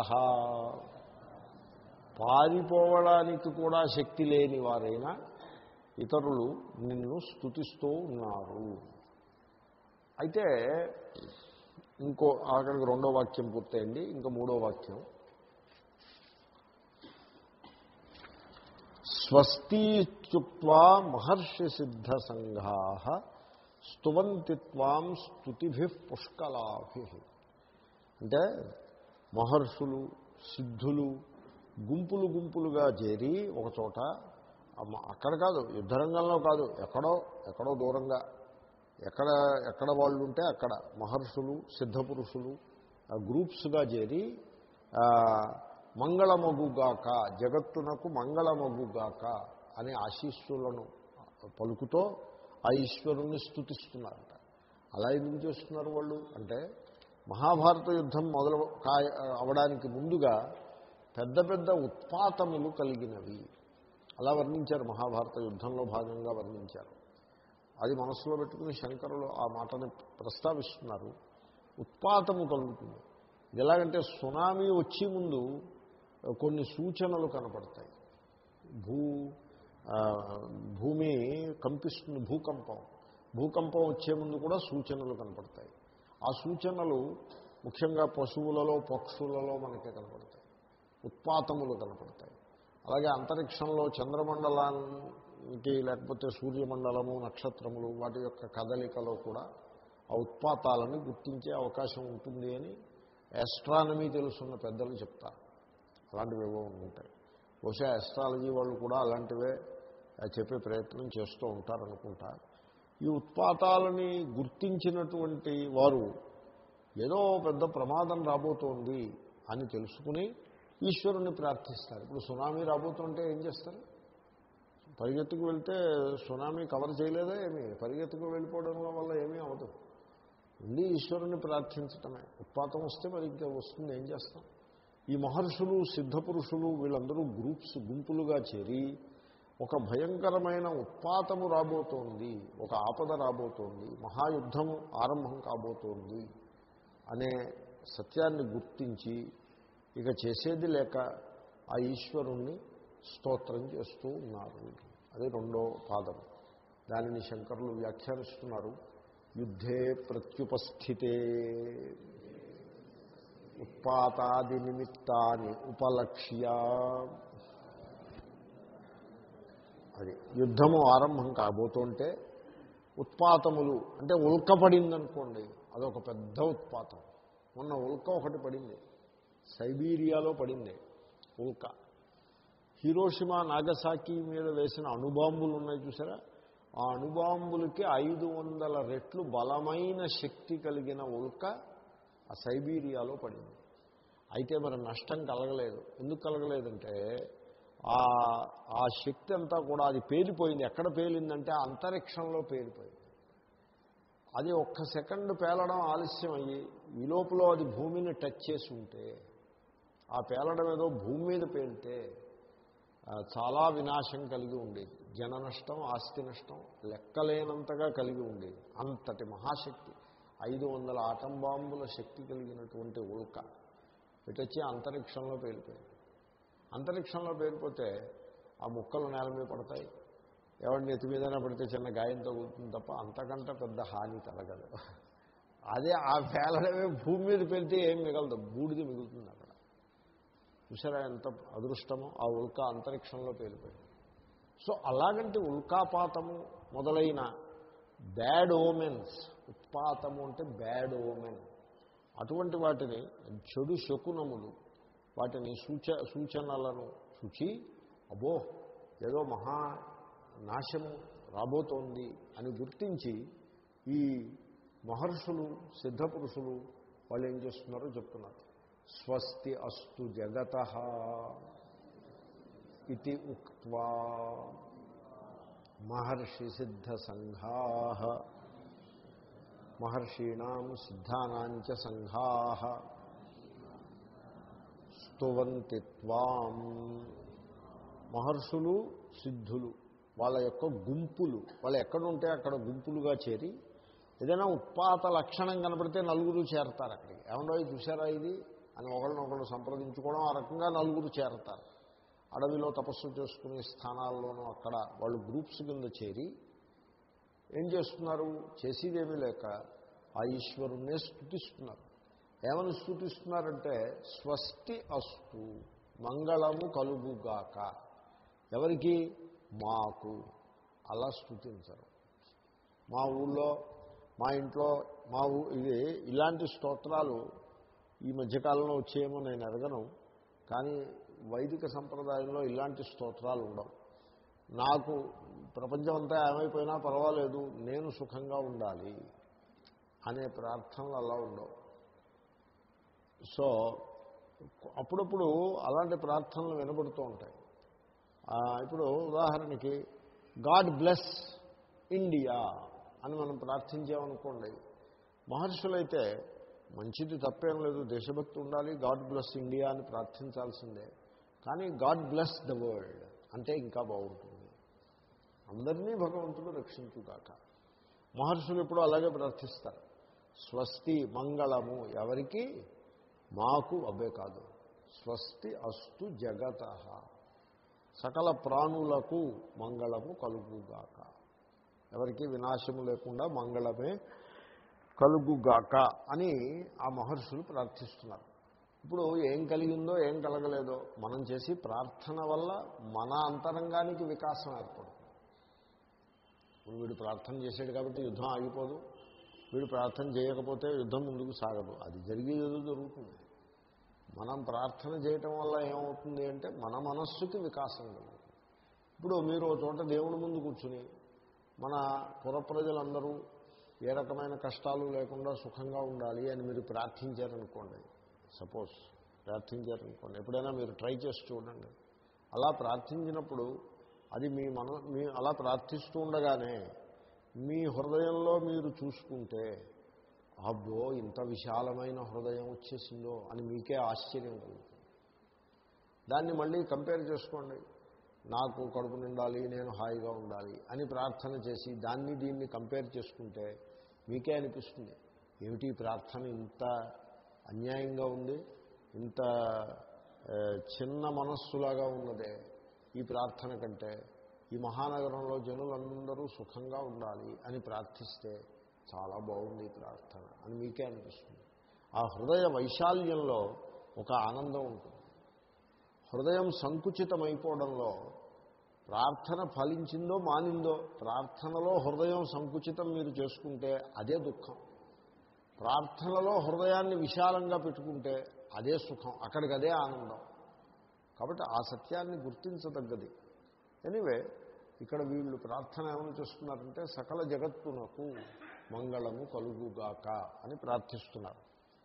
పారిపోవడానికి కూడా శక్తి లేని వారైనా ఇతరులు నిన్ను స్తుతిస్తూ ఉన్నారు అయితే ఇంకో అక్కడికి రెండో వాక్యం పూర్తయింది ఇంకా మూడో వాక్యం స్వస్తిత్యుక్వా మహర్షి సిద్ధ సంఘా స్తువంతి త్వాం స్తుతిభి పుష్కలాభి అంటే మహర్షులు సిద్ధులు గుంపులు గుంపులుగా చేరి ఒక చోట అమ్మ- అక్కడ కాదు యుద్ధరంగంలో కాదు ఎక్కడో ఎక్కడో దూరంగా ఎక్కడ ఎక్కడ వాళ్ళు ఉంటే అక్కడ మహర్షులు సిద్ధపురుషులు ఆ గ్రూప్స్గా చేరి ఆ, మంగళమగుగాక జగత్తునకు మంగళమగుగాక అనే ఆశీస్సులను పలుకుతో ఆ ఈశ్వరుణ్ణి స్థుతిస్తున్నారట అలా ఎందుకు చేస్తున్నారు వాళ్ళు అంటే మహాభారత యుద్ధం మొదలు కాయ అవడానికి ముందుగా పెద్ద పెద్ద ఉత్పాతములు కలిగినవి అలా వర్ణించారు మహాభారత యుద్ధంలో భాగంగా వర్ణించారు అది మనసులో పెట్టుకుని శంకరులు ఆ మాటని ప్రస్తావిస్తున్నారు ఉత్పాతము కలుగుతుంది ఇది ఎలాగంటే సునామీ వచ్చే ముందు కొన్ని సూచనలు కనపడతాయి భూ ఆ, భూమి కంపిస్తుంది భూకంపం భూకంపం వచ్చే ముందు కూడా సూచనలు కనపడతాయి ఆ సూచనలు ముఖ్యంగా పశువులలో పక్షులలో మనకే కనపడతాయి ఉత్పాతములు కనపడతాయి అలాగే అంతరిక్షంలో చంద్రమండలానికి లేకపోతే సూర్యమండలము నక్షత్రములు వాటి యొక్క కదలికలో కూడా ఆ ఉత్పాతాలను గుర్తించే అవకాశం ఉంటుంది అని ఆస్ట్రానమీ తెలుసున్న పెద్దలు చెప్తారు అలాంటివి ఏవో ఉంటాయి బహుశా ఆస్ట్రాలజీ వాళ్ళు కూడా అలాంటివే ఆ, చెప్పే ప్రయత్నం చేస్తూ ఉంటారనుకుంటా ఈ ఉత్పాతాలని గుర్తించినటువంటి వారు ఏదో పెద్ద ప్రమాదం రాబోతోంది అని తెలుసుకుని ఈశ్వరుణ్ణి ప్రార్థిస్తారు ఇప్పుడు సునామీ రాబోతుంటే ఏం చేస్తారు పరిగెత్తుకు వెళ్తే సునామీ కవర్ చేయలేదా ఏమీ పరిగెత్తుకు వెళ్ళిపోవడం వల్ల ఏమీ అవ్వదు ఉండి ఈశ్వరుని ప్రార్థించటమే ఉత్పాతం వస్తే మరి ఇంకా వస్తుంది ఏం చేస్తాం ఈ మహర్షులు సిద్ధపురుషులు వీళ్ళందరూ గ్రూప్స్ గుంపులుగా చేరి ఒక భయంకరమైన ఉత్పాతము రాబోతోంది ఒక ఆపద రాబోతోంది మహాయుద్ధము ఆరంభం కాబోతోంది అనే సత్యాన్ని గుర్తించి ఇక చేసేది లేక ఆ ఈశ్వరుణ్ణి స్తోత్రం చేస్తూ ఉన్నారు అది రెండో పాదం దానిని శంకరులు వ్యాఖ్యానిస్తున్నారు యుద్ధే ప్రత్యుపస్థితే ఉత్పాతాది నిమిత్తాన్ని ఉపలక్ష్య అది యుద్ధము ఆరంభం కాబోతుంటే ఉత్పాతములు అంటే ఉల్క పడిందనుకోండి అదొక పెద్ద ఉత్పాతం మొన్న ఉల్క ఒకటి పడింది సైబీరియాలో పడింది ఉల్క హీరోషిమా నాగసాకి మీద వేసిన అణుబాంబులు ఉన్నాయి చూసారా ఆ అణుబాంబులకి ఐదు వందల రెట్లు బలమైన శక్తి కలిగిన ఉల్క ఆ సైబీరియాలో పడింది అయితే మరి నష్టం కలగలేదు ఎందుకు కలగలేదంటే ఆ ఆ శక్తి అంతా కూడా అది పేలిపోయింది ఎక్కడ పేలిందంటే ఆ అంతరిక్షంలో పేలిపోయింది అది ఒక్క సెకండ్ పేలడం ఆలస్యం అయ్యి ఈ లోపల అది భూమిని టచ్ చేసి ఉంటే ఆ పేలడం ఏదో భూమి మీద పేలితే ఆ, చాలా వినాశం కలిగి ఉండేది జన నష్టం ఆస్తి నష్టం లెక్కలేనంతగా కలిగి ఉండేది అంతటి మహాశక్తి ఐదు వందల ఆటం బాంబుల శక్తి కలిగినటువంటి ఉల్క ఇటొచ్చి అంతరిక్షంలో పేలిపోయింది అంతరిక్షంలో పేలిపోతే ఆ ముక్కలు నేల మీద పడతాయి ఎవరిని ఎత్తి మీదైనా పడితే చిన్న గాయం తగులుతుంది తప్ప అంతకంటే పెద్ద హాని కలగదు అదే ఆ పేలడమే భూమి మీద పెడితే ఏం మిగలదు బూడిది మిగులుతుంది అక్కడ చూసారా ఎంత అదృష్టమో ఆ ఉల్కా అంతరిక్షంలో పేలిపోయింది సో అలాగంటే ఉల్కాపాతము మొదలైన బ్యాడ్ ఓమెన్స్ ఉత్పాతము అంటే బ్యాడ్ ఓమెన్ అటువంటి వాటిని చెడు శకునములు వాటిని సూచ సూచనలను చూచి అబో ఏదో మహా నాశము రాబోతోంది అని గుర్తించి ఈ మహర్షులు సిద్ధపురుషులు వాళ్ళు ఏం చేస్తున్నారో చెప్తున్నారు స్వస్తి అస్తు జగత ఇది ఉక్వా మహర్షి సిద్ధ సంఘా మహర్షీణం సిద్ధానాంచ సంఘా స్తువంతి త్వాం మహర్షులు సిద్ధులు వాళ్ళ యొక్క గుంపులు వాళ్ళు ఎక్కడుంటే అక్కడ గుంపులుగా చేరి ఏదైనా ఉత్పాత లక్షణం కనపడితే నలుగురు చేరతారు అక్కడికి ఏమన్నా చూసారా ఇది అని ఒకళ్ళనొకళ్ళు సంప్రదించుకోవడం ఆ రకంగా నలుగురు చేరతారు అడవిలో తపస్సు చేసుకునే స్థానాల్లోనూ అక్కడ వాళ్ళు గ్రూప్స్ కింద చేరి ఏం చేస్తున్నారు చేసేదేమీ లేక ఆ ఈశ్వరుణ్ణే స్థుతిస్తున్నారు ఏమని స్థుతిస్తున్నారంటే స్వస్తి అస్తు మంగళము కలుగుగాక ఎవరికి మాకు అలా స్థుతించరు మా ఊళ్ళో మా ఇంట్లో మా ఊ ఇది ఇలాంటి స్తోత్రాలు ఈ మధ్యకాలంలో వచ్చేమో నేను ఎరగను కానీ వైదిక సంప్రదాయంలో ఇలాంటి స్తోత్రాలు ఉండవు నాకు ప్రపంచం అంతా ఏమైపోయినా పర్వాలేదు నేను సుఖంగా ఉండాలి అనే ప్రార్థనలు అలా ఉండవు సో అప్పుడప్పుడు అలాంటి ప్రార్థనలు వినబడుతూ ఉంటాయి ఆ, ఇప్పుడు ఉదాహరణకి గాడ్ బ్లెస్ ఇండియా అని మనం ప్రార్థించామనుకోండి మహర్షులైతే మంచిది తప్పేం లేదు దేశభక్తి ఉండాలి గాడ్ బ్లెస్ ఇండియా అని ప్రార్థించాల్సిందే కానీ గాడ్ బ్లెస్ ద వరల్డ్ అంటే ఇంకా బాగుంటుంది అందరినీ భగవంతుడు రక్షించుగాక మహర్షులు ఎప్పుడూ అలాగే ప్రార్థిస్తారు స్వస్తి మంగళము ఎవరికి మాకు అబ్బే కాదు స్వస్తి అస్తు జగత సకల ప్రాణులకు మంగళము కలుగుగాక ఎవరికి వినాశము లేకుండా మంగళమే కలుగుగాక అని ఆ మహర్షులు ప్రార్థిస్తున్నారు ఇప్పుడు ఏం కలిగిందో ఏం కలగలేదో మనం చేసి ప్రార్థన వల్ల మన అంతరంగానికి వికాసం ఏర్పడుతుంది ఇప్పుడు వీడు ప్రార్థన చేశాడు కాబట్టి యుద్ధం ఆగిపోదు వీడు ప్రార్థన చేయకపోతే యుద్ధం ముందుకు సాగదు అది జరిగేది ఏదో జరుగుతుంది మనం ప్రార్థన చేయటం వల్ల ఏమవుతుంది అంటే మన మనస్సుకి వికాసం కలుగుతుంది ఇప్పుడు మీరు ఓ చోట దేవుడి ముందు కూర్చుని మన పుర ప్రజలందరూ ఏ రకమైన కష్టాలు లేకుండా సుఖంగా ఉండాలి అని మీరు ప్రార్థించారనుకోండి సపోజ్ ప్రార్థించారనుకోండి ఎప్పుడైనా మీరు ట్రై చేసి చూడండి అలా ప్రార్థించినప్పుడు అది మీ మన మీ అలా ప్రార్థిస్తూ ఉండగానే మీ హృదయంలో మీరు చూసుకుంటే అబ్బో ఇంత విశాలమైన హృదయం వచ్చేసిందో అని మీకే ఆశ్చర్యం కలుగుతుంది దాన్ని మళ్ళీ కంపేర్ చేసుకోండి నాకు కడుపు నిండాలి నేను హాయిగా ఉండాలి అని ప్రార్థన చేసి దాన్ని దీన్ని కంపేర్ చేసుకుంటే మీకే అనిపిస్తుంది ఏమిటి ఈ ప్రార్థన ఇంత అన్యాయంగా ఉంది ఇంత ఆ, చిన్న మనస్సులాగా ఉన్నదే ఈ ప్రార్థన కంటే ఈ మహానగరంలో జనులందరూ సుఖంగా ఉండాలి అని ప్రార్థిస్తే చాలా బాగుంది ఈ ప్రార్థన అని మీకే అనిపిస్తుంది ఆ హృదయ వైశాల్యంలో ఒక ఆనందం ఉంటుంది హృదయం సంకుచితమైపోవడంలో ప్రార్థన ఫలించిందో మానిందో ప్రార్థనలో హృదయం సంకుచితం మీరు చేసుకుంటే అదే దుఃఖం ప్రార్థనలో హృదయాన్ని విశాలంగా పెట్టుకుంటే అదే సుఖం అక్కడికి అదే ఆనందం కాబట్టి ఆ సత్యాన్ని గుర్తించదగ్గది ఎనివే ఇక్కడ వీళ్ళు ప్రార్థన ఏమని చేస్తున్నారంటే సకల జగత్తునకు మంగళము కలుగుగాక అని ప్రార్థిస్తున్నారు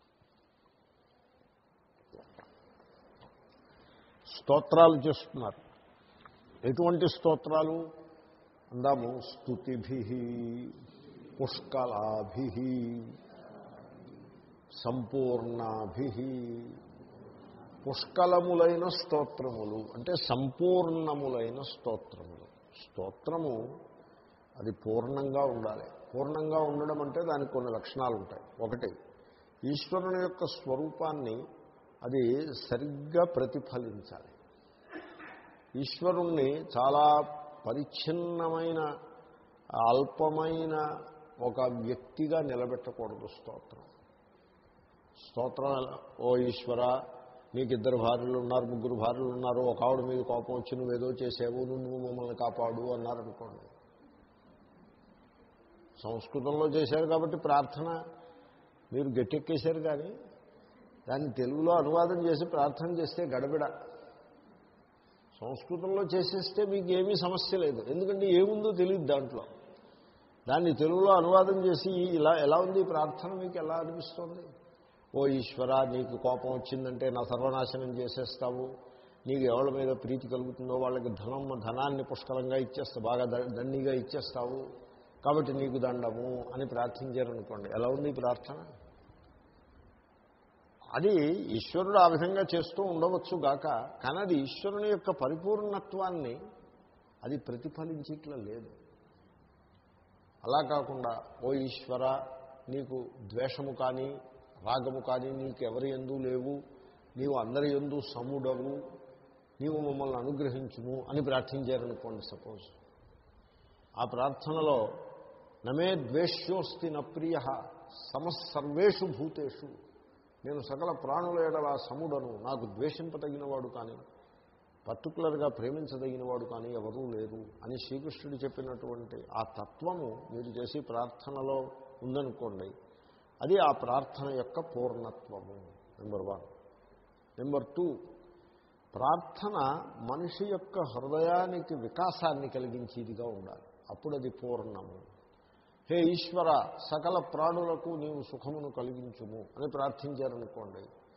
స్తోత్రాలు చేస్తున్నారు ఎటువంటి స్తోత్రాలు అందాము స్తుతిభి పుష్కలాభి సంపూర్ణాభి పుష్కలములైన స్తోత్రములు అంటే సంపూర్ణములైన స్తోత్రములు స్తోత్రము అది పూర్ణంగా ఉండాలి పూర్ణంగా ఉండడం అంటే దానికి కొన్ని లక్షణాలు ఉంటాయి ఒకటి ఈశ్వరుని యొక్క స్వరూపాన్ని అది సరిగ్గా ప్రతిఫలించాలి ఈశ్వరుణ్ణి చాలా పరిచ్ఛిన్నమైన అల్పమైన ఒక వ్యక్తిగా నిలబెట్టకూడదు స్తోత్రం స్తోత్రం ఎలా- ఓ ఈశ్వర నీకు ఇద్దరు భార్యలు ఉన్నారు ముగ్గురు భార్యలు ఉన్నారు ఒక ఆవిడ మీద కోపం వచ్చి నువ్వేదో చేసావు నువ్వు మమ్మల్ని కాపాడు అన్నారనుకోండి సంస్కృతంలో చేశారు కాబట్టి ప్రార్థన మీరు గట్టెక్కేశారు కానీ దాన్ని తెలుగులో అనువాదం చేసి ప్రార్థన చేస్తే గడబిడ సంస్కృతంలో చేసేస్తే మీకు ఏమీ సమస్య లేదు ఎందుకంటే ఏముందో తెలియదు దాంట్లో దాన్ని తెలుగులో అనువాదం చేసి ఇలా ఎలా ఉంది ఈ ప్రార్థన మీకు ఎలా అనిపిస్తుంది ఓ ఈశ్వర నీకు కోపం వచ్చిందంటే నా సర్వనాశనం చేసేస్తావు నీకు ఎవరి మీద ప్రీతి కలుగుతుందో వాళ్ళకి ధనం ధనాన్ని పుష్కలంగా ఇచ్చేస్తావు బాగా ద- దండిగా ఇచ్చేస్తావు కాబట్టి నీకు దండము అని ప్రార్థించారనుకోండి ఎలా ఉంది ఈ ప్రార్థన అది ఈశ్వరుడు ఆ విధంగా చేస్తూ ఉండవచ్చు గాక కానీ అది ఈశ్వరుని యొక్క పరిపూర్ణత్వాన్ని అది ప్రతిఫలించేట్లా లేదు అలా కాకుండా ఓ ఈశ్వర నీకు ద్వేషము కానీ రాగము కానీ నీకు ఎవరి ఎందు లేవు నీవు అందరి ఎందు సముడవు నీవు మమ్మల్ని అనుగ్రహించుము అని ప్రార్థించారనుకోండి సపోజ్ ఆ ప్రార్థనలో నమే ద్వేష్యోస్తి నప్రియ సమస్సర్వేషు భూతేషు నేను సకల ప్రాణుల ఎడల సముడను నాకు ద్వేషింపదగినవాడు కానీ పర్టికులర్గా ప్రేమించదగినవాడు కానీ ఎవరూ లేరు అని శ్రీకృష్ణుడు చెప్పినటువంటి ఆ తత్వము మీరు చేసి ప్రార్థనలో ఉందనుకోండి అది ఆ ప్రార్థన యొక్క పూర్ణత్వము నెంబర్ వన్ నెంబర్ టూ ప్రార్థన మనిషి యొక్క హృదయానికి వికాసాన్ని కలిగించేదిగా ఉండాలి అప్పుడు అది పూర్ణము హే ఈశ్వర సకల ప్రాణులకు నీవు సుఖమును కలిగించుము అని ప్రార్థించారనుకోండి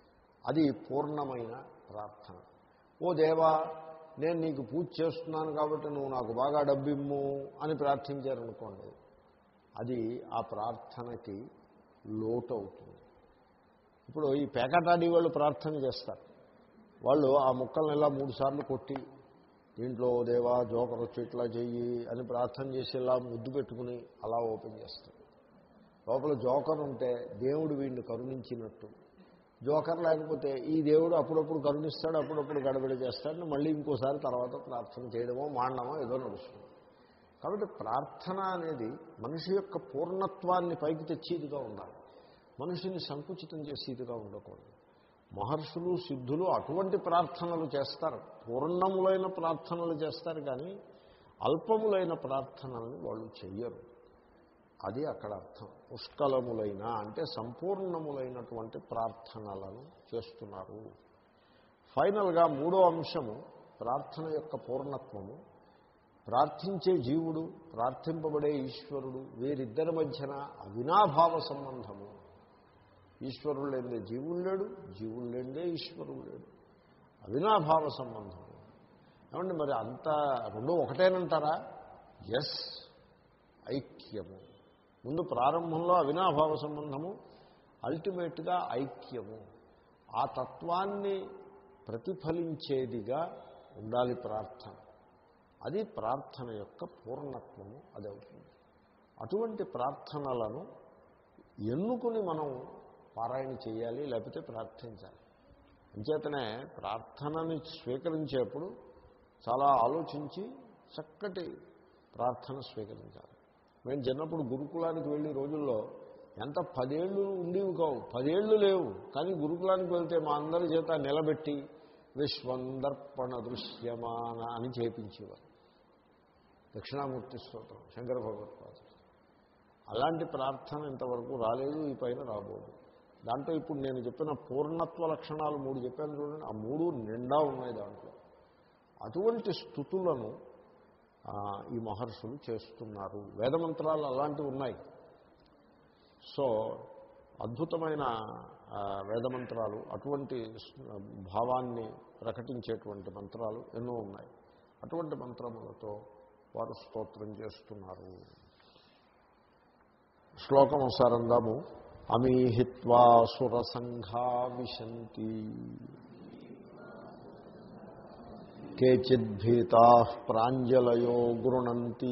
అది పూర్ణమైన ప్రార్థన ఓ దేవా నేను నీకు పూజ చేస్తున్నాను కాబట్టి నువ్వు నాకు బాగా డబ్బిమ్ము అని ప్రార్థించారనుకోండి అది ఆ ప్రార్థనకి లోటు అవుతుంది ఇప్పుడు ఈ పేకటాడి వాళ్ళు ప్రార్థన చేస్తారు వాళ్ళు ఆ ముక్కల్ని ఇలా మూడు సార్లు కొట్టి దీంట్లో "ఓ దేవా జోకర్ వచ్చి ఇట్లా చెయ్యి అని ప్రార్థన చేసి ఇలా ముద్దు పెట్టుకుని అలా ఓపెన్ చేస్తారు లోపల జోకర్ ఉంటే దేవుడు వీడిని కరుణించినట్టు జోకర్ లేకపోతే ఈ దేవుడు అప్పుడప్పుడు కరుణిస్తాడు అప్పుడప్పుడు గడబడి చేస్తాడు మళ్ళీ ఇంకోసారి తర్వాత ప్రార్థన చేయడమో మాండమో ఏదో నడుస్తుంది కాబట్టి ప్రార్థన అనేది మనిషి యొక్క పూర్ణత్వాన్ని పైకి తెచ్చేదిగా ఉండాలి మనిషిని సంకుచితం చేసేదిగా ఉండకూడదు మహర్షులు సిద్ధులు అటువంటి ప్రార్థనలు చేస్తారు పూర్ణములైన ప్రార్థనలు చేస్తారు కానీ అల్పములైన ప్రార్థనలను వాళ్ళు చెయ్యరు అది అక్కడ అర్థం పుష్కలములైన అంటే సంపూర్ణములైనటువంటి ప్రార్థనలను చేస్తున్నారు ఫైనల్గా మూడో అంశము ప్రార్థన యొక్క పూర్ణత్వము ప్రార్థించే జీవుడు ప్రార్థింపబడే ఈశ్వరుడు వీరిద్దరి మధ్యన అవినాభావ సంబంధము ఈశ్వరుడు లేదే జీవుడు లేడు జీవుడు లేదే ఈశ్వరుడు లేడు అవినాభావ సంబంధము ఏమండి మరి అంతా రెండు ఒకటేనంటారా ఎస్ ఐక్యము ముందు ప్రారంభంలో అవినాభావ సంబంధము అల్టిమేట్గా ఐక్యము ఆ తత్వాన్ని ప్రతిఫలించేదిగా ఉండాలి ప్రార్థన అది ప్రార్థన యొక్క పూర్ణత్వము అది అవుతుంది అటువంటి ప్రార్థనలను ఎన్నుకుని మనం పారాయణ చేయాలి లేకపోతే ప్రార్థించాలి అంచేతనే ప్రార్థనని స్వీకరించేప్పుడు చాలా ఆలోచించి చక్కటి ప్రార్థన స్వీకరించాలి మేము చిన్నప్పుడు గురుకులానికి వెళ్ళే రోజుల్లో ఎంత పదేళ్ళు ఉండేవి కావు పదేళ్ళు లేవు కానీ గురుకులానికి వెళ్తే మా అందరి చేత నిలబెట్టి విశ్వందర్పణ దృశ్యమాన అని చేపించేవారు దక్షిణామూర్తి స్తోత్రం శంకర భగవత్పాదుడు అలాంటి ప్రార్థన ఇంతవరకు రాలేదు ఈ పైన రాబోదు దాంట్లో ఇప్పుడు నేను చెప్పిన పూర్ణత్వ లక్షణాలు మూడు చెప్పాను చూడండి ఆ మూడు నిండా ఉన్నాయి దాంట్లో అటువంటి స్థుతులను ఆ, ఈ మహర్షులు చేస్తున్నారు వేదమంత్రాలు అలాంటివి ఉన్నాయి సో అద్భుతమైన ఆ, వేదమంత్రాలు అటువంటి స్- భావాన్ని ప్రకటించేటువంటి మంత్రాలు ఎన్నో ఉన్నాయి అటువంటి మంత్రములతో వారు స్తోత్రం చేస్తున్నారు శ్లోకం ఒకసారి అందాము అమీహిత్వా సురసంఘా విశంతి కేచిద్భీతా ప్రాంజలయో గృణంతి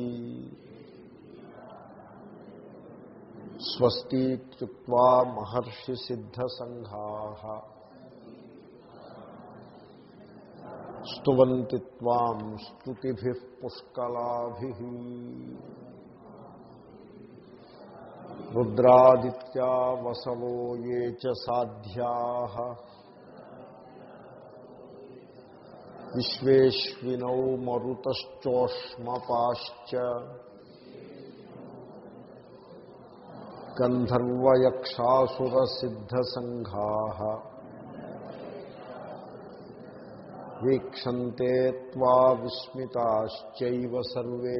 స్వస్తిత్యుక్వా మహర్షి సిద్ధసంఘా స్తువంతి త్వాం స్తుతిభి పుష్కలాభి రుద్రాదిత్యా వసవో ఏ చ సాధ్యా విశ్వేశ్వినౌ మరుతశ్చోష్మపాశ్చ గంధర్వయక్షాసురసిద్ధసంఘా వీక్షంతే త్వా విస్మితాశ్చైవ సర్వే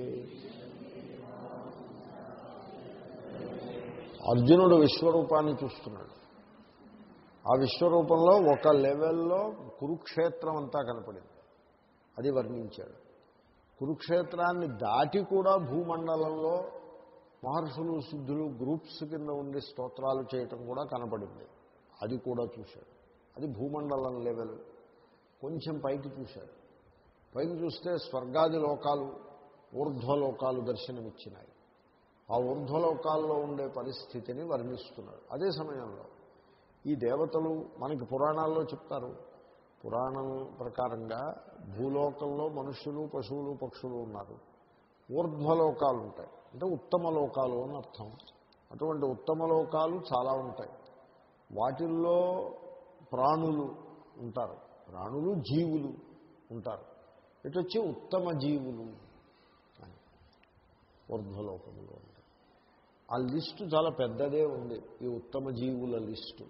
అర్జునుడు విశ్వరూపాన్ని చూస్తున్నాడు ఆ విశ్వరూపంలో ఒక లెవెల్లో కురుక్షేత్రం అంతా కనపడింది అది వర్ణించాడు కురుక్షేత్రాన్ని దాటి కూడా భూమండలంలో మహర్షులు సిద్ధులు గ్రూప్స్ కింద ఉండి స్తోత్రాలు చేయటం కూడా కనపడింది అది కూడా చూశాడు అది భూమండలం లెవెల్ కొంచెం పైకి చూశాడు పైకి చూస్తే స్వర్గాది లోకాలు ఊర్ధ్వలోకాలు దర్శనమిచ్చినాయి ఆ ఊర్ధ్వలోకాల్లో ఉండే పరిస్థితిని వర్ణిస్తున్నాడు అదే సమయంలో ఈ దేవతలు మనకి పురాణాల్లో చెప్తారు పురాణం ప్రకారంగా భూలోకంలో మనుష్యులు పశువులు పక్షులు ఉన్నారు ఊర్ధ్వలోకాలు ఉంటాయి అంటే ఉత్తమ లోకాలు అని అర్థం అటువంటి ఉత్తమ లోకాలు చాలా ఉంటాయి వాటిల్లో ప్రాణులు ఉంటారు ప్రాణులు జీవులు ఉంటారు ఇటు వచ్చి ఉత్తమ జీవులు అని ఊర్ధ్వలోకములు ఉంటాయి ఆ లిస్టు చాలా పెద్దదే ఉంది ఈ ఉత్తమ జీవుల లిస్టు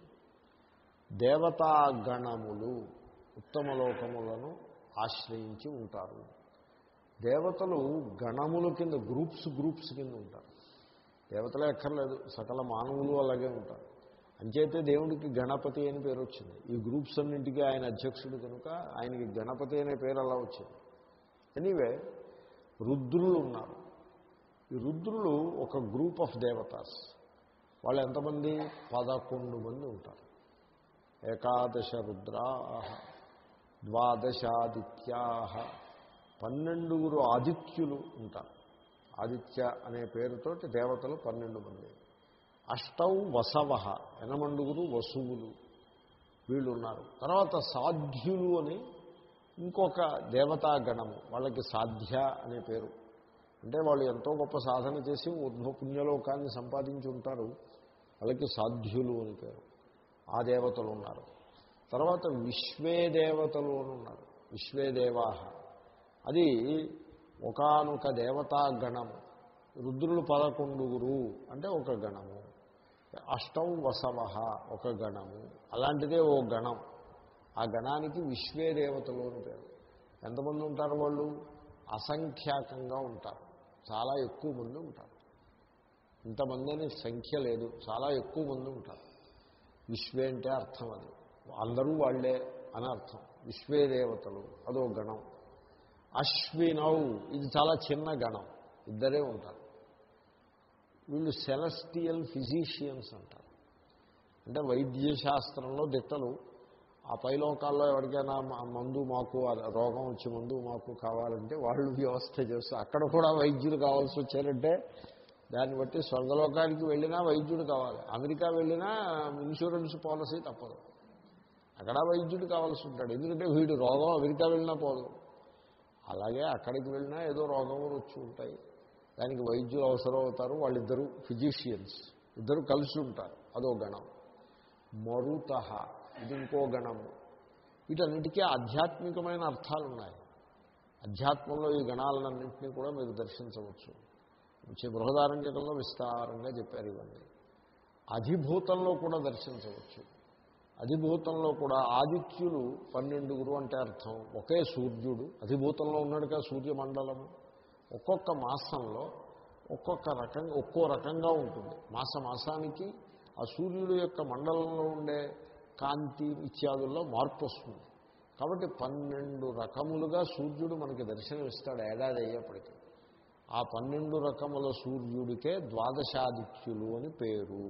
దేవతాగణములు ఉత్తమ లోకములను ఆశ్రయించి ఉంటారు దేవతలు గణముల కింద గ్రూప్స్ గ్రూప్స్ కింద ఉంటారు దేవతలే ఎక్కర్లేదు సకల మానవులు అలాగే ఉంటారు అంచేతే దేవుడికి గణపతి అని పేరు వచ్చింది ఈ గ్రూప్స్ అన్నింటికీ ఆయన అధ్యక్షుడు కనుక ఆయనకి గణపతి అనే పేరు అలా వచ్చింది ఎనీవే రుద్రులు ఉన్నారు ఈ రుద్రులు ఒక గ్రూప్ ఆఫ్ దేవతాస్ వాళ్ళు ఎంతమంది పదకొండు మంది ఉంటారు ఏకాదశ రుద్రా ద్వాదశాదిత్యా పన్నెండుగురు ఆదిత్యులు ఉంటారు ఆదిత్య అనే పేరుతోటి దేవతలు పన్నెండు మంది అష్టౌ వసవ ఎనమండుగురు వసువులు వీళ్ళు ఉన్నారు తర్వాత సాధ్యులు అని ఇంకొక దేవతాగణము వాళ్ళకి సాధ్య అనే పేరు అంటే వాళ్ళు ఎంతో గొప్ప సాధన చేసి ఊర్ధ్వ పుణ్యలోకాన్ని సంపాదించి ఉంటారు వాళ్ళకి సాధ్యులు అని పేరు ఆ దేవతలు ఉన్నారు తర్వాత విశ్వే దేవతలు అని ఉన్నారు విశ్వే దేవాహ అది ఒకనొక దేవతా గణము రుద్రులు పదకొండుగురు అంటే ఒక గణము అష్టం వసవ ఒక గణము అలాంటిదే ఓ గణం ఆ గణానికి విశ్వే దేవతలు అని పేరు ఎంతమంది ఉంటారు వాళ్ళు అసంఖ్యాకంగా ఉంటారు చాలా ఎక్కువ మంది ఉంటారు ఇంతమంది అని సంఖ్య లేదు చాలా ఎక్కువ మంది ఉంటారు విశ్వే అంటే అర్థం అది అందరూ వాళ్ళే అని అర్థం విశ్వే దేవతలు అదో గణం అశ్వినౌ ఇది చాలా చిన్న గణం ఇద్దరే ఉంటారు వీళ్ళు సెలస్టియల్ ఫిజీషియన్స్ అంటారు అంటే వైద్య శాస్త్రంలో దిట్టలు ఆ పైలోకాల్లో ఎవరికైనా మా- మందు మాకు ఆ రోగం వచ్చి మందు మాకు కావాలంటే వాళ్ళు వ్యవస్థ చేస్తారు అక్కడ కూడా వైద్యులు కావాల్సి వచ్చారంటే దాన్ని బట్టి స్వర్గలోకానికి వెళ్ళినా వైద్యుడు కావాలి అమెరికా వెళ్ళినా ఇన్సూరెన్స్ పాలసీ తప్పదు అక్కడ వైద్యుడు కావాల్సి ఉంటాడు ఎందుకంటే వీడు రోగం అమెరికా వెళ్ళినా పోదు అలాగే అక్కడికి వెళ్ళినా ఏదో రోగములు వచ్చి ఉంటాయి దానికి వైద్యులు అవసరం అవుతారు వాళ్ళిద్దరూ ఫిజిషియన్స్ ఇద్దరు కలిసి ఉంటారు అదో గణం మరుత ఇది ఇంకో గణము వీటన్నిటికీ ఆధ్యాత్మికమైన అర్థాలు ఉన్నాయి అధ్యాత్మంలో ఈ గణాలన్నింటినీ కూడా మీరు దర్శించవచ్చు మంచి బృహదారంజకంలో విస్తారంగా చెప్పారు ఇవన్నీ అధిభూతంలో కూడా దర్శించవచ్చు అధిభూతంలో కూడా ఆదిత్యులు పన్నెండుగురు అంటే అర్థం ఒకే సూర్యుడు అధిభూతంలో ఉన్నాడుగా సూర్యమండలము ఒక్కొక్క మాసంలో ఒక్కొక్క రకంగా ఒక్కో రకంగా ఉంటుంది మాస మాసానికి ఆ సూర్యుడు యొక్క మండలంలో ఉండే కాంతి ఇత్యాదుల్లో మార్పు వస్తుంది కాబట్టి పన్నెండు రకములుగా సూర్యుడు మనకి దర్శనం ఇస్తాడు ఏడాది అయ్యేప్పటికీ ఆ పన్నెండు రకముల సూర్యుడికే ద్వాదశాదిత్యులు అని పేరు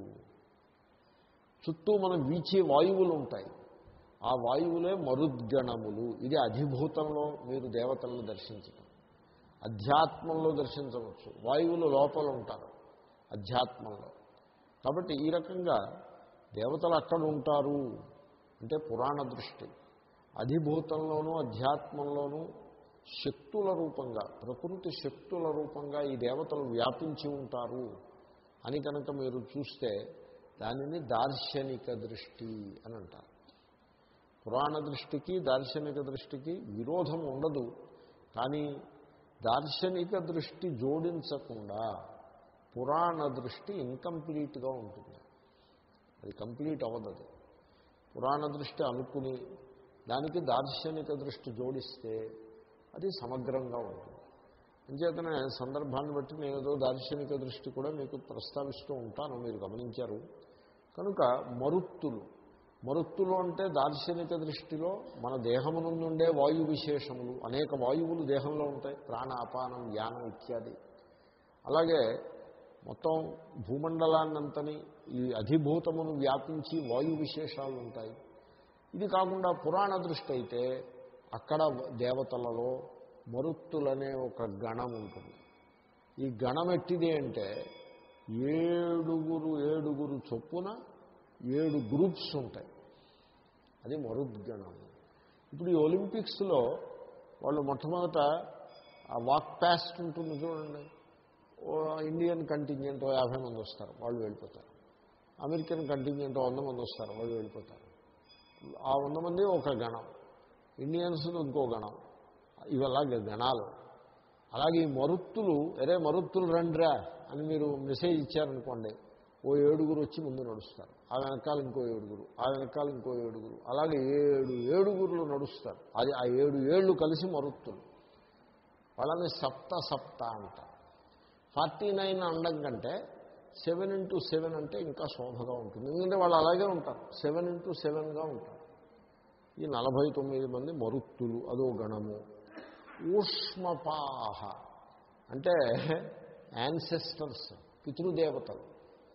చుట్టూ మనం వీచే వాయువులు ఉంటాయి ఆ వాయువులే మరుద్గణములు ఇది అధిభూతంలో మీరు దేవతలను దర్శించడం అధ్యాత్మంలో దర్శించవచ్చు వాయువులు లోపల ఉంటారు అధ్యాత్మంలో కాబట్టి ఈ రకంగా దేవతలు అక్కడ ఉంటారు అంటే పురాణ దృష్టి అధిభూతంలోనూ అధ్యాత్మంలోనూ శక్తుల రూపంగా ప్రకృతి శక్తుల రూపంగా ఈ దేవతలు వ్యాపించి ఉంటారు అని కనుక మీరు చూస్తే దానిని దార్శనిక దృష్టి అని అంటారు పురాణ దృష్టికి దార్శనిక దృష్టికి విరోధం ఉండదు కానీ దార్శనిక దృష్టి జోడించకుండా పురాణ దృష్టి ఇన్కంప్లీట్గా ఉంటుంది అది కంప్లీట్ అవ్వదు అది పురాణ దృష్టి అనుకుని దానికి దార్శనిక దృష్టి జోడిస్తే అది సమగ్రంగా ఉంటుంది అంచేతనే సందర్భాన్ని బట్టి నేను ఏదో దార్శనిక దృష్టి కూడా మీకు ప్రస్తావిస్తూ ఉంటాను మీరు గమనించారు కనుక మరుత్తులు మరుత్తులు అంటే దార్శనిక దృష్టిలో మన దేహమునందుండే వాయు విశేషములు అనేక వాయువులు దేహంలో ఉంటాయి ప్రాణ అపానం యానం ఇత్యాది అలాగే మొత్తం భూమండలాన్నంతని ఈ అధిభూతమును వ్యాపించి వాయు విశేషాలు ఉంటాయి ఇది కాకుండా పురాణ దృష్టి అయితే అక్కడ దేవతలలో మరుత్తులనే ఒక గణం ఉంటుంది ఈ గణం ఎట్టిది అంటే ఏడుగురు ఏడుగురు చొప్పున ఏడు గ్రూప్స్ ఉంటాయి అది మరుద్గణం ఇప్పుడు ఈ ఒలింపిక్స్లో వాళ్ళు మొట్టమొదట ఆ వాక్ ప్యాస్ట్ ఉంటుంది చూడండి ఓ ఇండియన్ కంటింజెంట్ ఓ యాభై మంది వస్తారు వాళ్ళు వెళ్ళిపోతారు అమెరికన్ కంటింజెంట్ వంద మంది వస్తారు వాళ్ళు వెళ్ళిపోతారు ఆ వంద మంది ఒక గణం ఇండియన్స్ ఇంకో గణం ఇవి అలాగే గణాలు అలాగే ఈ మరుత్తులు అరే మరుత్తులు రండిరా అని మీరు మెసేజ్ ఇచ్చారనుకోండి ఓ ఏడుగురు వచ్చి ముందు నడుస్తారు ఆ వెనకాల ఇంకో ఏడుగురు ఆ వెనకాల ఇంకో ఏడుగురు అలాగే ఏడు ఏడుగురులు నడుస్తారు అది ఆ ఏడు ఏళ్ళు కలిసి మరుత్తులు వాళ్ళని సప్త సప్త అంటారు ఫార్టీ నైన్ అండం కంటే సెవెన్ ఇంటూ సెవెన్ అంటే ఇంకా శోభగా ఉంటుంది ఎందుకంటే వాళ్ళు అలాగే ఉంటారు సెవెన్ ఇంటూ సెవెన్గా ఉంటారు ఈ నలభై తొమ్మిది మంది మరుత్తులు అదో గణము ఊష్మపాహ అంటే యాన్సెస్టర్స్ పితృదేవతలు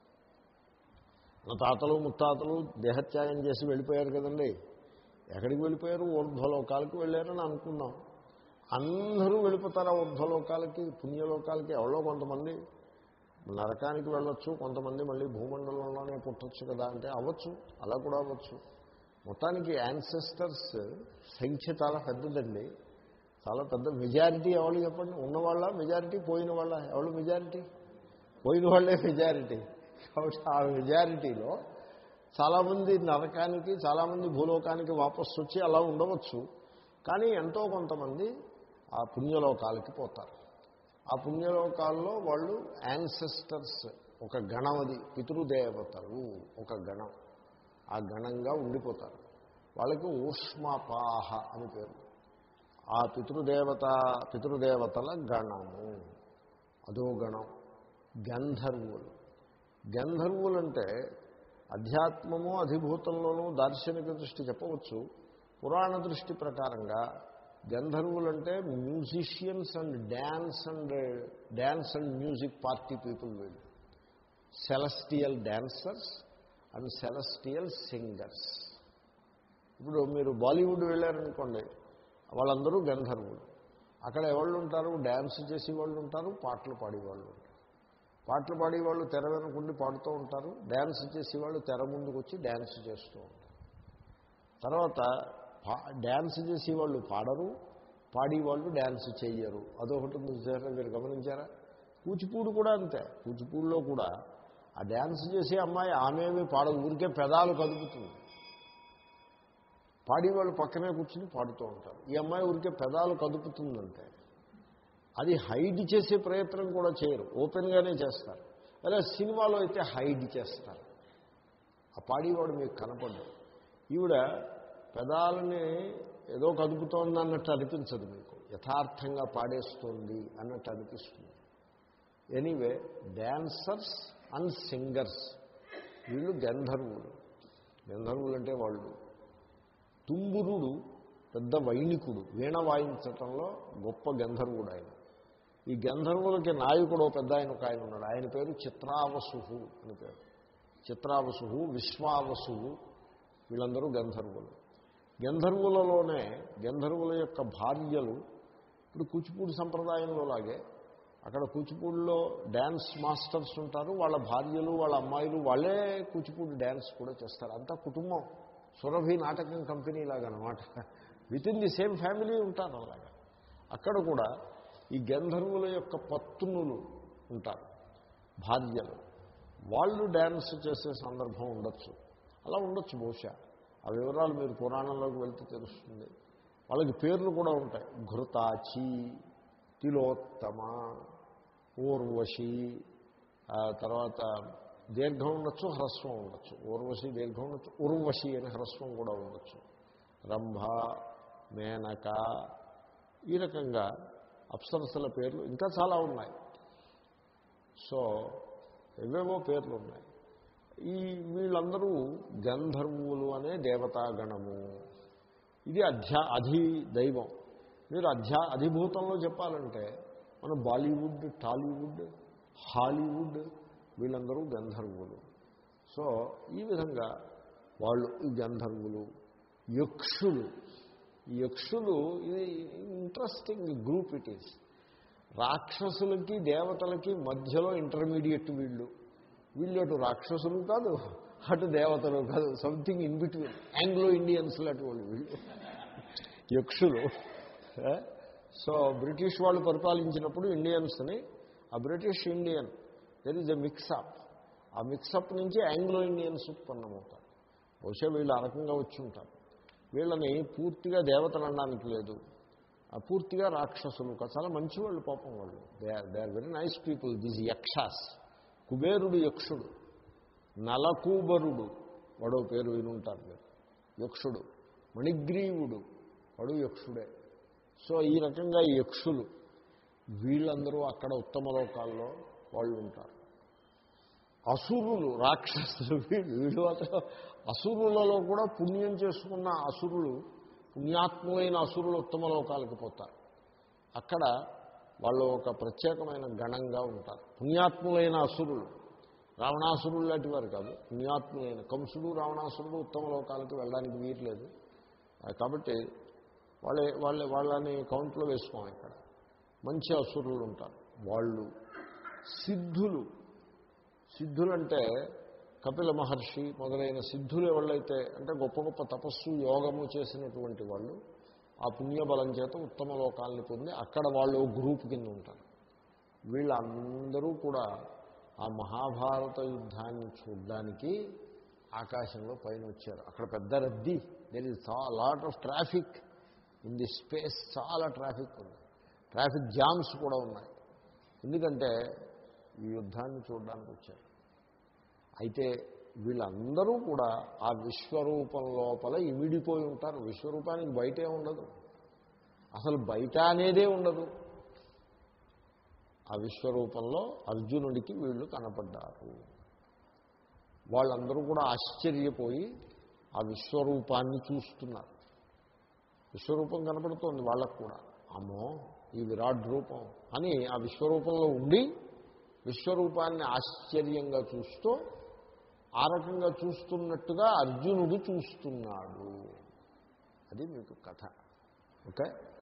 మన తాతలు ముత్తాతలు దేహత్యాగం చేసి వెళ్ళిపోయారు కదండి ఎక్కడికి వెళ్ళిపోయారు ఊర్ధ్వలోకాలకి వెళ్ళారని అనుకున్నాం అందరూ వెళ్ళిపోతారా ఊర్ధ్వలోకాలకి పుణ్యలోకాలకి ఎవరో కొంతమంది నరకానికి వెళ్ళొచ్చు కొంతమంది మళ్ళీ భూమండలంలోనే పుట్టచ్చు కదా అంటే అవ్వచ్చు అలా కూడా అవ్వచ్చు మొత్తానికి యాన్సెస్టర్స్ సంఖ్య చాలా పెద్దదండి చాలా పెద్ద మెజారిటీ ఎవరు చెప్పండి ఉన్నవాళ్ళ మెజారిటీ పోయిన వాళ్ళ ఎవరు మెజారిటీ పోయిన వాళ్ళే మెజారిటీ కాబట్టి ఆ మెజారిటీలో చాలామంది నరకానికి చాలామంది భూలోకానికి వాపసు వచ్చి అలా ఉండవచ్చు కానీ ఎంతో కొంతమంది ఆ పుణ్యలోకాలకి పోతారు ఆ పుణ్యలోకాల్లో వాళ్ళు యాన్సెస్టర్స్ ఒక గణం అది పితృదేవతలు ఒక గణం ఆ గణంగా ఉండిపోతారు వాళ్ళకి ఊష్మపాహ అని పేరు ఆ పితృదేవత పితృదేవతల గణము అదో గణం గంధర్వులు గంధర్వులంటే అధ్యాత్మము అధిభూతంలోనూ దార్శనిక దృష్టి చెప్పవచ్చు పురాణ దృష్టి ప్రకారంగా గంధర్వులంటే musicians and dance and dance and music party people వీళ్ళు celestial dancers and celestial singers ఇప్పుడు మీరు బాలీవుడ్ వెళ్ళారనుకోండి వాళ్ళందరూ గంధర్వులు అక్కడ ఎవళ్ళు ఉంటారు డ్యాన్స్ చేసే వాళ్ళు ఉంటారు పాటలు పాడేవాళ్ళు ఉంటారు పాటలు పాడేవాళ్ళు తెర వెనుకుండి పాడుతూ ఉంటారు డ్యాన్స్ చేసేవాళ్ళు తెర ముందుకు వచ్చి డ్యాన్స్ చేస్తూ ఉంటారు తర్వాత డ్యాన్స్ చేసేవాళ్ళు పాడరు పాడేవాళ్ళు డ్యాన్స్ చెయ్యరు అదొకటి చూసారా మీరు గమనించారా కూచిపూడి కూడా అంతే కూచిపూడిలో కూడా ఆ డ్యాన్స్ చేసే అమ్మాయి ఆమెమి పాడదు ఊరికే పెదాలు కదుపుతుంది పాడేవాళ్ళు పక్కనే కూర్చుని పాడుతూ ఉంటారు ఈ అమ్మాయి ఊరికే పెదాలు కదుపుతుందంటే అది హైడ్ చేసే ప్రయత్నం కూడా చేయరు ఓపెన్గానే చేస్తారు అలా సినిమాలో అయితే హైడ్ చేస్తారు ఆ పాడేవాడు మీకు కనపడ్డు ఈవిడ పెదాలని ఏదో కదుపుతోంది అన్నట్టు అనిపించదు మీకు యథార్థంగా పాడేస్తోంది అన్నట్టు అనిపిస్తుంది ఎనీవే డ్యాన్సర్స్ అండ్ సింగర్స్ వీళ్ళు గంధర్వులు గంధర్వులు అంటే వాళ్ళు తుంబురుడు పెద్ద వైణికుడు వీణ వాయించటంలో గొప్ప గంధర్వుడు ఆయన ఈ గంధర్వులకి నాయకుడు పెద్ద ఆయన ఒక ఆయన ఉన్నాడు ఆయన పేరు చిత్రావసుహు అని పేరు చిత్రావసుహు విశ్వావసువు వీళ్ళందరూ గంధర్వులు గంధర్వులలోనే గంధర్వుల యొక్క భార్యలు ఇప్పుడు కూచిపూడి సంప్రదాయంలో లాగే అక్కడ కూచిపూడిలో డ్యాన్స్ మాస్టర్స్ ఉంటారు వాళ్ళ భార్యలు వాళ్ళ అమ్మాయిలు వాళ్ళే కూచిపూడి డ్యాన్స్ కూడా చేస్తారు అంతా కుటుంబం సురభి నాటకం కంపెనీ లాగనమాట with in the same family ఉంటారు అలాగా అక్కడ కూడా ఈ గంధర్వుల యొక్క పత్నులు ఉంటారు భార్యలు వాళ్ళు డ్యాన్స్ చేసే సందర్భం ఉండొచ్చు అలా ఉండొచ్చు బహుశా ఆ వివరాలు మీరు పురాణంలోకి వెళ్తే తెలుస్తుంది వాళ్ళకి పేర్లు కూడా ఉంటాయి ఘృతాచి తిలోత్తమ ఊర్వశి తర్వాత దీర్ఘం ఉండొచ్చు హ్రస్వం ఉండొచ్చు ఊర్వశి దీర్ఘం ఉండొచ్చు ఉర్వశి అనే హ్రస్వం కూడా ఉండొచ్చు రంభ మేనక ఈ రకంగా అప్సరసల పేర్లు ఇంకా చాలా ఉన్నాయి సో ఎవేవో పేర్లు ఉన్నాయి ఈ వీళ్ళందరూ గంధర్వులు అనే దేవతాగణము ఇది అధ్యా అధి దైవం మీరు అధ్యా అధిభూతంలో చెప్పాలంటే మనం బాలీవుడ్ టాలీవుడ్ హాలీవుడ్ వీళ్ళందరూ గంధర్వులు సో ఈ విధంగా వాళ్ళు ఈ గంధర్వులు యక్షులు ఈ యక్షులు ఇది ఇంట్రెస్టింగ్ గ్రూప్ ఇట్ ఈస్ రాక్షసులకి దేవతలకి మధ్యలో ఇంటర్మీడియట్ వీళ్ళు వీళ్ళు అటు రాక్షసులు కాదు అటు దేవతలు కాదు something in between Anglo Indians లాంటి వాళ్ళు వీళ్ళు యక్షులు సో బ్రిటిష్ వాళ్ళు పరిపాలించినప్పుడు ఇండియన్స్ని ఆ British Indian there is a mixup ఆ మిక్సప్ నుంచి ఆంగ్లో ఇండియన్స్ ఉత్పన్నమవుతారు బహుశా వీళ్ళు ఆ రకంగా వచ్చి ఉంటారు వీళ్ళని పూర్తిగా దేవతలు అనడానికి లేదు పూర్తిగా రాక్షసులు చాలా మంచివాళ్ళు పాపం వాళ్ళు they are they are very nice people these yakshas కుబేరుడు యక్షుడు నలకూబరుడు వాడో పేరు వినుంటారు మీరు యక్షుడు మణిగ్రీవుడు వాడు యక్షుడే సో ఈ రకంగా ఈ యక్షులు వీళ్ళందరూ అక్కడ ఉత్తమ లోకాల్లో వాళ్ళు ఉంటారు అసురులు రాక్షసులు వీళ్ళు వీళ్ళు మాత్రం అసురులలో కూడా పుణ్యం చేసుకున్న అసురులు పుణ్యాత్ములైన అసురులు ఉత్తమ లోకాలకు పోతారు అక్కడ వాళ్ళు ఒక ప్రత్యేకమైన గణంగా ఉంటారు పుణ్యాత్ములైన అసురులు రావణాసురులు లాంటి వారు కాదు పుణ్యాత్ములైన కంసుడు రావణాసురుడు ఉత్తమ లోకాలకు వెళ్ళడానికి వీరలేదు కాబట్టి వాళ్ళే వాళ్ళ వాళ్ళని కౌంట్లో వేసుకోం ఇక్కడ మంచి అసురులు ఉంటారు వాళ్ళు సిద్ధులు సిద్ధులంటే కపిల మహర్షి మొదలైన సిద్ధులు ఎవళ్ళైతే అంటే గొప్ప గొప్ప తపస్సు యోగము చేసినటువంటి వాళ్ళు ఆ పుణ్యబలం చేత ఉత్తమ లోకాలని పొంది అక్కడ వాళ్ళు ఓ గ్రూప్ కింద ఉంటారు వీళ్ళందరూ కూడా ఆ మహాభారత యుద్ధాన్ని చూడడానికి ఆకాశంలో పైన వచ్చారు అక్కడ పెద్ద రద్దీ there is lot of traffic in the space చాలా ట్రాఫిక్ ఉంది ట్రాఫిక్ జామ్స్ కూడా ఉన్నాయి ఎందుకంటే ఈ యుద్ధాన్ని చూడడానికి వచ్చారు అయితే వీళ్ళందరూ కూడా ఆ విశ్వరూపం లోపల ఇమిడిపోయి ఉంటారు విశ్వరూపానికి బయటే ఉండదు అసలు బయట అనేదే ఉండదు ఆ విశ్వరూపంలో అర్జునుడికి వీళ్ళు కనపడ్డారు వాళ్ళందరూ కూడా ఆశ్చర్యపోయి ఆ విశ్వరూపాన్ని చూస్తున్నారు విశ్వరూపం కనపడుతోంది వాళ్ళకు కూడా అమ్మో ఈ విరాట్ రూపం అని ఆ విశ్వరూపంలో ఉండి విశ్వరూపాన్ని ఆశ్చర్యంగా చూస్తూ ఆ రకంగా చూస్తున్నట్టుగా అర్జునుడు చూస్తున్నాడు అది మీకు కథ ఓకే